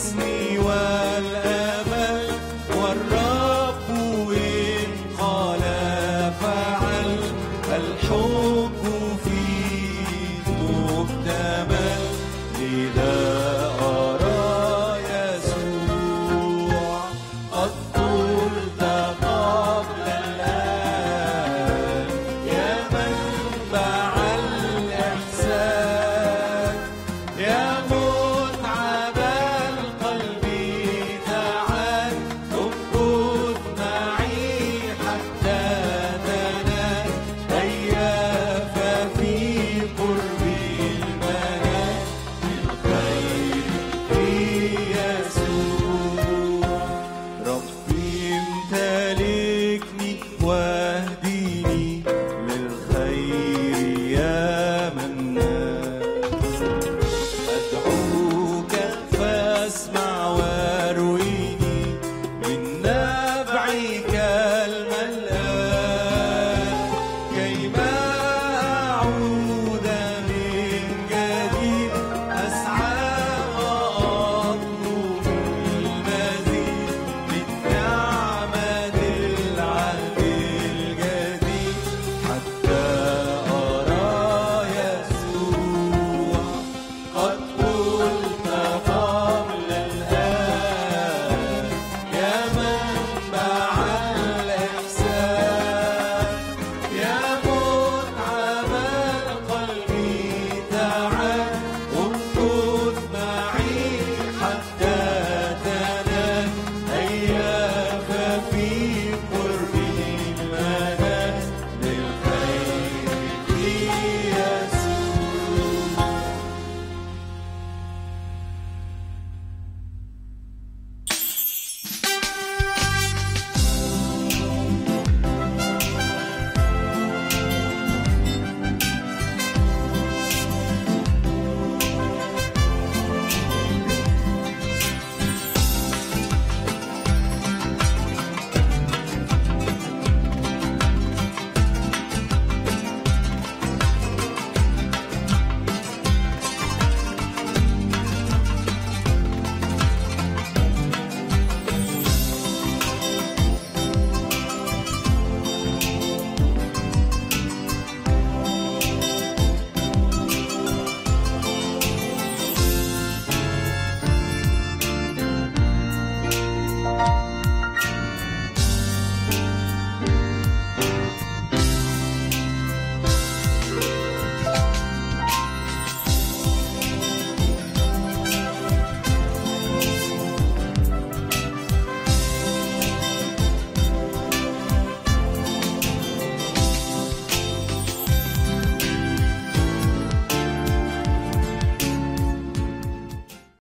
الحزن والأمل والرب إن قال فعل الحب فيه مكتمل لذا أرى يسوع قد قلت قبل الآن يا منبع الإحسان يا متعب القلب تعال امكث معي حتى تنال هيا ففي قرب المنال بالخير في يسوع ربي امتلكني واهديني للخير يا منان أدعوك فاسمع